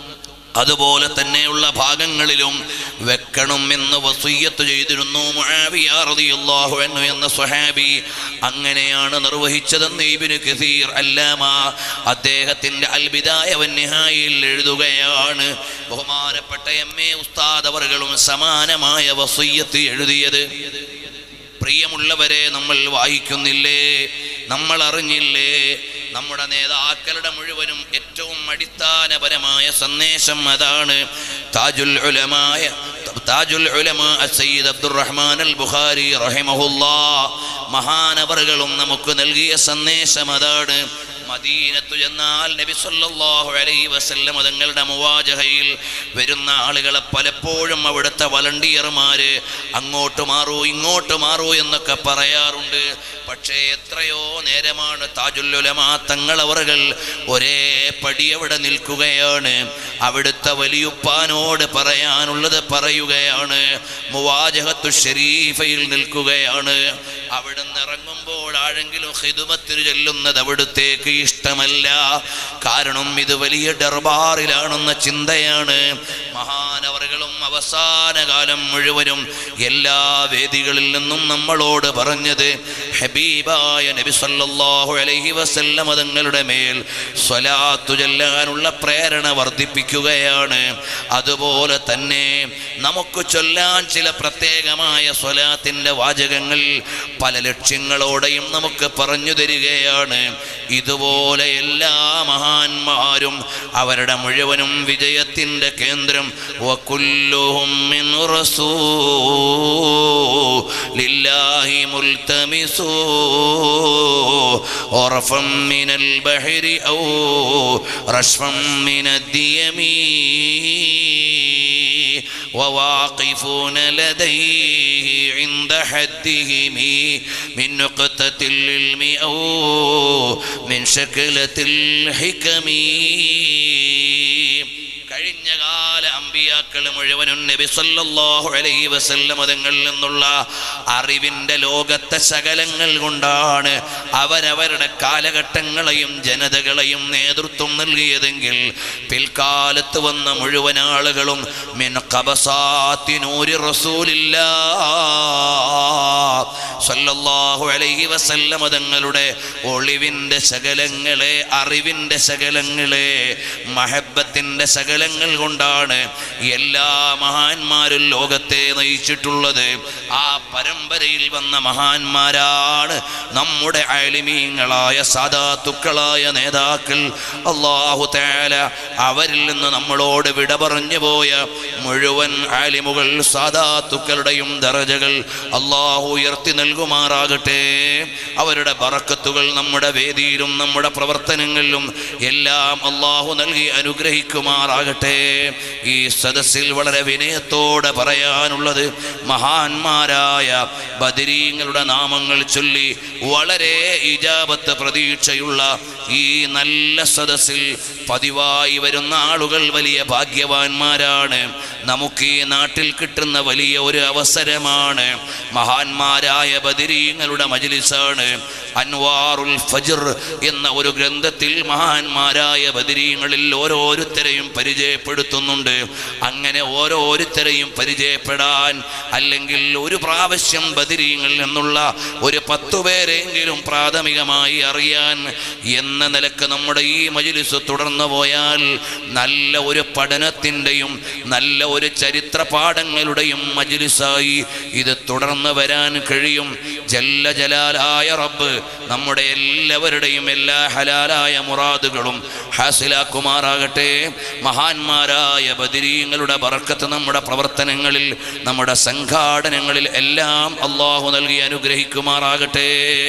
അതുപോലെ തന്നെയുള്ള ഭാഗങ്ങളിലും വെക്കണം എന്ന് വസൂയത്ത് ചെയ്തിരുന്നു മുആവിയ റളിയല്ലാഹു അൻഹു എന്ന സ്വഹാബി അങ്ങനെയാണ് നിർവഹിച്ചതെന്ന് ഇബ്നു കസീർ അല്ലാമ അദ്ദേഹത്തിന്റെ അൽബിദായ വന്യഹായിൽ എഴുതുകയാണ് ബഹുമാനപ്പെട്ട എം എ ഉസ്താദ് അവറുകളും സമാനമായ വസൂയത്ത് എഴുതിയത് പ്രിയമുള്ളവരെ നമ്മൾ വായിക്കുന്നില്ലേ നമ്മൾ അറിഞ്ഞില്ലേ നമ്മുടെ നേതാക്കളുടെ മുഴുവനും ഏറ്റവും അടിസ്ഥാനപരമായ സന്ദേശം അതാണ് താജുൽ ഉലമായ താജുൽ ഉലമ സയ്യിദ് അബ്ദുറഹ്മാൻ അൽ ബുഖാരി റഹിമഹുല്ലാ മഹാനവറുകളും നമുക്ക് നൽകിയ സന്ദേശം അതാണ് മദീനത്തു ചെന്നാൽ നബി സല്ലല്ലാഹു അലൈഹി വസല്ലം തങ്ങളുടെ മുവാജഹയിൽ വരുന്ന ആളുകളെ പലപ്പോഴും അവിടുത്തെ വളണ്ടിയർമാര് അങ്ങോട്ട് മാറൂ ഇങ്ങോട്ട് മാറൂ എന്നൊക്കെ പറയാറുണ്ട് പക്ഷേ എത്രയോ നേരമാണ് താജുല്ലുലമാ തങ്ങളവറുകൾ ഒരേ പടി അവിടെ നിൽക്കുകയാണ് അവിടുത്തെ വലിയുപ്പാനോട് പറയാനുള്ളത് പറയുകയാണ് മുവാജഹത്തു ഷരീഫയിൽ നിൽക്കുകയാണ് അവിടുന്ന് ഇറങ്ങുമ്പോൾ ആഴെങ്കിലും ഹിതുമത്തിന് ചെല്ലുന്നത് അവിടുത്തേക്ക് ഇഷ്ടമല്ല കാരണം ഇത് വലിയ ദർബാറിലാണെന്ന ചിന്തയാണ് മഹാനവറുകളും അവസാന കാലം മുഴുവനും എല്ലാ വേദികളിൽ നിന്നും നമ്മളോട് പറഞ്ഞത് ഹബീബായ നബി സല്ലല്ലാഹു അലൈഹി വസല്ലമ തങ്ങളുടെ മേൽ സ്വലാത്തു ചൊല്ലാനുള്ള പ്രേരണ വർദ്ധിപ്പിക്കുകയാണ് അതുപോലെ തന്നെ നമുക്ക് ചൊല്ലാൻ ചില പ്രത്യേകമായ സ്വലാത്തിൻ്റെ വാചകങ്ങൾ പല ലക്ഷ്യങ്ങളോടെയും നമുക്ക് പറഞ്ഞു തരികയാണ് ഇതുപോലെ എല്ലാ മഹാന്മാരും അവരുടെ മുഴുവനും വിജയത്തിൻ്റെ കേന്ദ്രം വകുല്ലുഹും മിൻ റസൂലില്ലാഹി മുൽതമിസൂ غرفا من البحر أو رشفا من الديم وواقفون لديه عند حدهم من نقطة العلم أو من شكلة الحكم കഴിഞ്ഞ കാല അമ്പിയാക്കൾ മുഴുവനും നബി സല്ലല്ലാഹു അലൈഹി വസല്ലം തങ്ങളിൽ നിന്നുള്ള അറിവിന്റെ ലോകത്തെ ശകലങ്ങൾ കൊണ്ടാണ് അവരവരുടെ കാലഘട്ടങ്ങളെയും ജനതകളെയും നേതൃത്വം നൽകിയതെങ്കിൽ പിൽക്കാലത്ത് വന്ന മുഴുവൻ ആളുകളും മിൻ ഖബസാത്തിനൂരി റസൂലില്ലാ സല്ലല്ലാഹു അലൈഹി വസല്ലം തങ്ങളുടെ ഒളിവിന്റെ ശകലങ്ങളെ അറിവിന്റെ ശകലങ്ങളെ മഹബത്തിന്റെ ശകലങ്ങൾ കൊണ്ടാണ് എല്ലാ മഹാന്മാരും ലോകത്തെ നയിച്ചിട്ടുള്ളത് ആ പരമ്പരയിൽ വന്ന മഹാന്മാരാണ് നമ്മുടെ അലിമീങ്ങളായ സാധാത്തുക്കളായ നേതാക്കൾ അള്ളാഹു തആല അവരിൽ നിന്ന് നമ്മളോട് വിട പറഞ്ഞു പോയ മുഴുവൻ ആലിമുകൾ സാധാത്തുക്കളുടെയും ദറജകൾ അള്ളാഹു ഉയർത്തി നൽകുമാറാകട്ടെ അവരുടെ ബറക്കത്തുകൾ നമ്മുടെ വേദിയിലും നമ്മുടെ പ്രവർത്തനങ്ങളിലും എല്ലാം അള്ളാഹു നൽകി അനുഗ്രഹിക്കുമാറാകട്ടെ ഈ സദസ്സിൽ വളരെ വിനയത്തോടെ പറയാനുള്ളത് മഹാന്മാരായ ബദരീങ്ങളുടെ നാമങ്ങൾ ചൊല്ലി വളരെ ഇജാബത്ത് പ്രതീക്ഷയുള്ള ഈ നല്ല സദസ്സിൽ പതിവായി വരുന്ന ആളുകൾ വലിയ ഭാഗ്യവാന്മാരാണ് നമുക്ക് ഈ നാട്ടിൽ കിട്ടുന്ന വലിയ ഒരു അവസരമാണ് മഹാന്മാരായ ബദരീങ്ങളുടെ മജ്ലിസാണ് അൻവാറുൽ ഫജ്ർ എന്ന ഒരു ഗ്രന്ഥത്തിൽ മഹാന്മാരായ ബദരീങ്ങളിൽ ഓരോരുത്തരെയും പരിചയപ്പെടുത്തുന്നുണ്ട് അങ്ങനെ ഓരോരുത്തരെയും പരിചയപ്പെടാൻ അല്ലെങ്കിൽ ഒരു പ്രാവശ്യം ബദരീങ്ങളിൽ നിന്നുള്ള ഒരു പത്തു പേരെങ്കിലും പ്രാഥമികമായി അറിയാൻ എന്ന നിലക്ക് നമ്മുടെ ഈ മജ്ലിസ് തുടർന്നു പോയാൽ നല്ല ഒരു പഠനത്തിൻ്റെയും നല്ല ഒരു ചരിത്ര പാഠങ്ങളുടെയും മജ്ലിസായി ഇത് തുടർന്ന് വരാൻ കഴിയും ജല്ല ജലാലായ റബ്ബ് നമ്മുടെ എല്ലാവരുടെയും എല്ലാ ഹലാലായ മുറാദുകളും ഹാസിലാക്കുമാറാകട്ടെ മഹാന്മാരായ ബദിരീങ്ങളുടെ ബറക്കത്ത് നമ്മുടെ പ്രവർത്തനങ്ങളിൽ നമ്മുടെ സംഘാടനങ്ങളിൽ എല്ലാം അള്ളാഹു നൽകി അനുഗ്രഹിക്കുമാറാകട്ടെ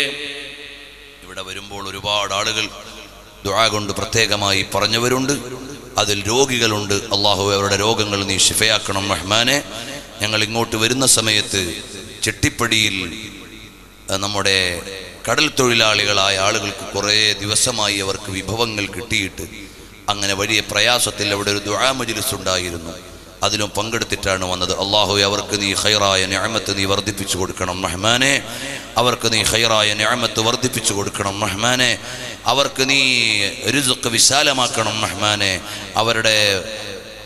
ഇവിടെ വരുമ്പോൾ ഒരുപാട് ആളുകൾ ദുആ കൊണ്ട് പ്രത്യേകമായി പറഞ്ഞവരുണ്ട് അതിൽ രോഗികളുണ്ട് അള്ളാഹു അവരുടെ രോഗങ്ങൾ നീ ശിഫയാക്കണം റഹ്മാനെ ഞങ്ങൾ ഇങ്ങോട്ട് വരുന്ന സമയത്ത് ചെട്ടിപ്പടിയിൽ അഹ് നമ്മുടെ കടൽ തൊഴിലാളികളായ ആളുകൾക്ക് കുറേ ദിവസമായി അവർക്ക് വിഭവങ്ങൾ കിട്ടിയിട്ട് അങ്ങനെ വലിയ പ്രയാസത്തിൽ അവിടെ ഒരു ദുആ മജ്ലിസ് ഉണ്ടായിരുന്നു അതിലും പങ്കെടുത്തിട്ടാണ് വന്നത് അള്ളാഹു അവർക്ക് നീ ഹൈറായ ഞാമത്ത് നീ വർദ്ധിപ്പിച്ചു കൊടുക്കണം റഹ്മാനെ അവർക്ക് നീ ഹൈറായ ഞാമത്ത് വർദ്ധിപ്പിച്ചു കൊടുക്കണം റഹ്മാനെ അവർക്ക് നീ രുസുക്ക് വിശാലമാക്കണം റഹ്മാനെ അവരുടെ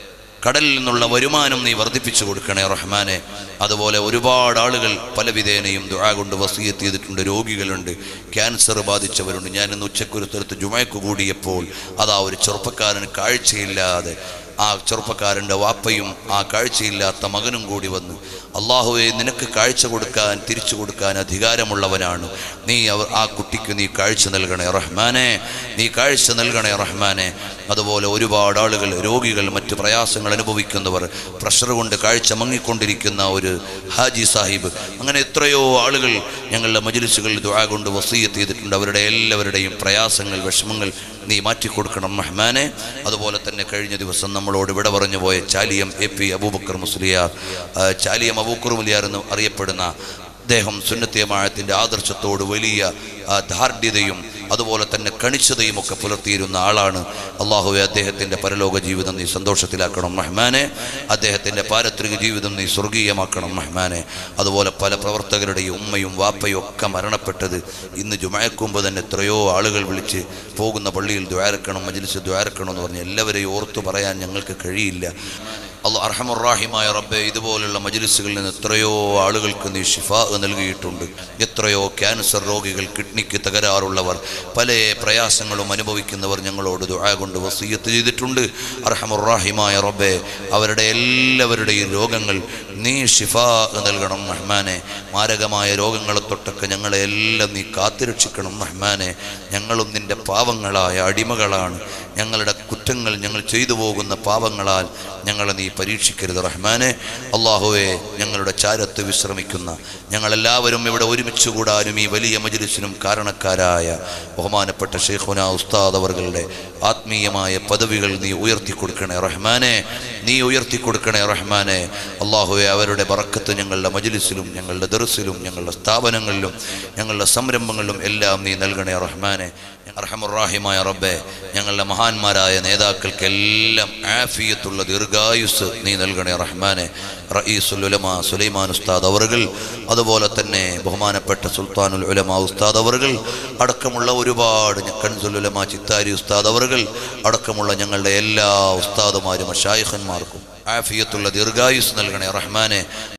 കടലിൽ നിന്നുള്ള വരുമാനം നീ വർദ്ധിപ്പിച്ചു കൊടുക്കണേ റഹ്മാനെ അതുപോലെ ഒരുപാട് ആളുകൾ പല വിധേനയും ദുആ കൊണ്ട് വസീയത്ത് ചെയ്തിട്ടുണ്ട് രോഗികളുണ്ട് ക്യാൻസർ ബാധിച്ചവരുണ്ട് ഞാൻ ഇന്ന് ഉച്ചക്കൊരു സ്ഥലത്ത് ജുമയ്ക്ക് കൂടിയപ്പോൾ അതാ ഒരു ചെറുപ്പക്കാരന് കാഴ്ചയില്ലാതെ ആ ചെറുപ്പക്കാരൻ്റെ വാപ്പയും ആ കാഴ്ചയില്ലാത്ത മകനും കൂടി വന്നു അള്ളാഹുവെ നിനക്ക് കാഴ്ച കൊടുക്കാൻ തിരിച്ചു കൊടുക്കാൻ അധികാരമുള്ളവനാണ് നീ അവർ ആ കുട്ടിക്ക് നീ കാഴ്ച നൽകണേ റഹ്മാനെ നീ കാഴ്ച നൽകണേ റഹ്മാനെ അതുപോലെ ഒരുപാട് ആളുകൾ രോഗികൾ മറ്റ് പ്രയാസങ്ങൾ അനുഭവിക്കുന്നവർ പ്രഷർ കൊണ്ട് കാഴ്ച മങ്ങിക്കൊണ്ടിരിക്കുന്ന ഒരു ഹാജി സാഹിബ് അങ്ങനെ എത്രയോ ആളുകൾ ഞങ്ങളുടെ മജിലിസുകളിൽ ദുആ കൊണ്ട് വസീയത്ത് ചെയ്തിട്ടുണ്ട് അവരുടെ എല്ലാവരുടെയും പ്രയാസങ്ങൾ വിഷമങ്ങൾ നീ മാറ്റിക്കൊടുക്കണം റഹ്മാനെ അതുപോലെ തന്നെ കഴിഞ്ഞ ദിവസം നമ്മളോട് ഇവിടെ പറഞ്ഞു പോയ ചാലിയം എ പി അബൂബക്കർ മുസ്ലിയാർ ആ, ചാലിയം അബൂക്കർ മുലിയാർ എന്ന് അറിയപ്പെടുന്ന അദ്ദേഹം സുന്നത്തിയമാഴത്തിൻ്റെ ആദർശത്തോട് വലിയ ആ, ധാർഢ്യതയും അതുപോലെ തന്നെ കണിച്ചതയും ഒക്കെ പുലർത്തിയിരുന്ന ആളാണ് അള്ളാഹുവെ അദ്ദേഹത്തിൻ്റെ പരലോക ജീവിതം നീ സന്തോഷത്തിലാക്കണം റഹ്മാനെ അദ്ദേഹത്തിൻ്റെ പാരത്രിക ജീവിതം നീ സ്വർഗീയമാക്കണം റഹ്മാനെ അതുപോലെ പല പ്രവർത്തകരുടെയും ഉമ്മയും വാപ്പയും ഒക്കെ മരണപ്പെട്ടത് ഇന്ന് ജുമയക്കുമ്പ് തന്നെ എത്രയോ ആളുകൾ വിളിച്ച് പോകുന്ന പള്ളിയിൽ ദ്വാരക്കണം മജിലിസ് ദ്വാരക്കണം എന്ന് പറഞ്ഞ് എല്ലാവരെയും ഓർത്തു പറയാൻ ഞങ്ങൾക്ക് കഴിയില്ല അള്ളാഹ് അർഹമുറാഹിമായ റബ്ബെ ഇതുപോലുള്ള മജിലിസുകളിൽ നിന്ന് എത്രയോ ആളുകൾക്ക് നീ ഷിഫാ നൽകിയിട്ടുണ്ട് എത്രയോ ക്യാൻസർ രോഗികൾ കിഡ്നിക്ക് തകരാറുള്ളവർ പല പ്രയാസങ്ങളും അനുഭവിക്കുന്നവർ ഞങ്ങളോട് ദുആ കൊണ്ട് വസീയത്ത് ചെയ്തിട്ടുണ്ട് അർഹമുറാഹിമായ റബ്ബെ അവരുടെ എല്ലാവരുടെയും രോഗങ്ങൾ നീ ഷിഫാ നൽകണം റഹ്മാനെ മാരകമായ രോഗങ്ങളെ തൊട്ടൊക്കെ ഞങ്ങളെ എല്ലാം നീ കാത്തുരക്ഷിക്കണം റഹ്മാനെ ഞങ്ങളും നിന്റെ പാവങ്ങളായ അടിമകളാണ് ഞങ്ങളുടെ കുറ്റങ്ങൾ ഞങ്ങൾ ചെയ്തു പോകുന്ന പാവങ്ങളാൽ ഞങ്ങളെ നീ പരീക്ഷിക്കരുത് റഹ്മാനെ അള്ളാഹുവെ ഞങ്ങളുടെ ചാരത്ത് വിശ്രമിക്കുന്ന ഞങ്ങളെല്ലാവരും ഇവിടെ ഒരുമിച്ച് കൂടാനും ഈ വലിയ മജ്ലിസിനും കാരണക്കാരായ ബഹുമാനപ്പെട്ട ഷെയ്ഖുന ഉസ്താദ് അവர்களுടെ ആത്മീയമായ പദവികൾ നീ ഉയർത്തി കൊടുക്കണേ റഹ്മാനെ നീ ഉയർത്തി കൊടുക്കണേ റഹ്മാനെ അള്ളാഹുവെ അവരുടെ ബറക്കത്ത് ഞങ്ങളുടെ മജ്ലിസിലും ഞങ്ങളുടെ ദർസിലും ഞങ്ങളുടെ സ്ഥാപനങ്ങളിലും ഞങ്ങളുടെ സംരംഭങ്ങളിലും എല്ലാം നീ നൽകണേ റഹ്മാനെ അർഹമുറാഹിമായ റബ്ബെ ഞങ്ങളുടെ മഹാന്മാരായ നേതാക്കൾക്കെല്ലാം ആഫിയത്തുള്ള ദീർഘായുസ് നീ നൽകണേ റഹ്മാനെ റഈസുൽ ഉലമ സുലൈമാൻ ഉസ്താദ് അവറുകൾ അതുപോലെ തന്നെ ബഹുമാനപ്പെട്ട സുൽത്താനുൽ ഉലമ ഉസ്താദ് അവറുകൾ അടക്കമുള്ള ഒരുപാട് കൻസുൽ ഉലമ ചിത്താരി ഉസ്താദ് അവറുകൾ അടക്കമുള്ള ഞങ്ങളുടെ എല്ലാ ഉസ്താദുമാരും ഷായിഖന്മാർക്കും ആഫിയത്തുള്ള ദീർഘായുസ് നൽകണേ റഹ്മാനെ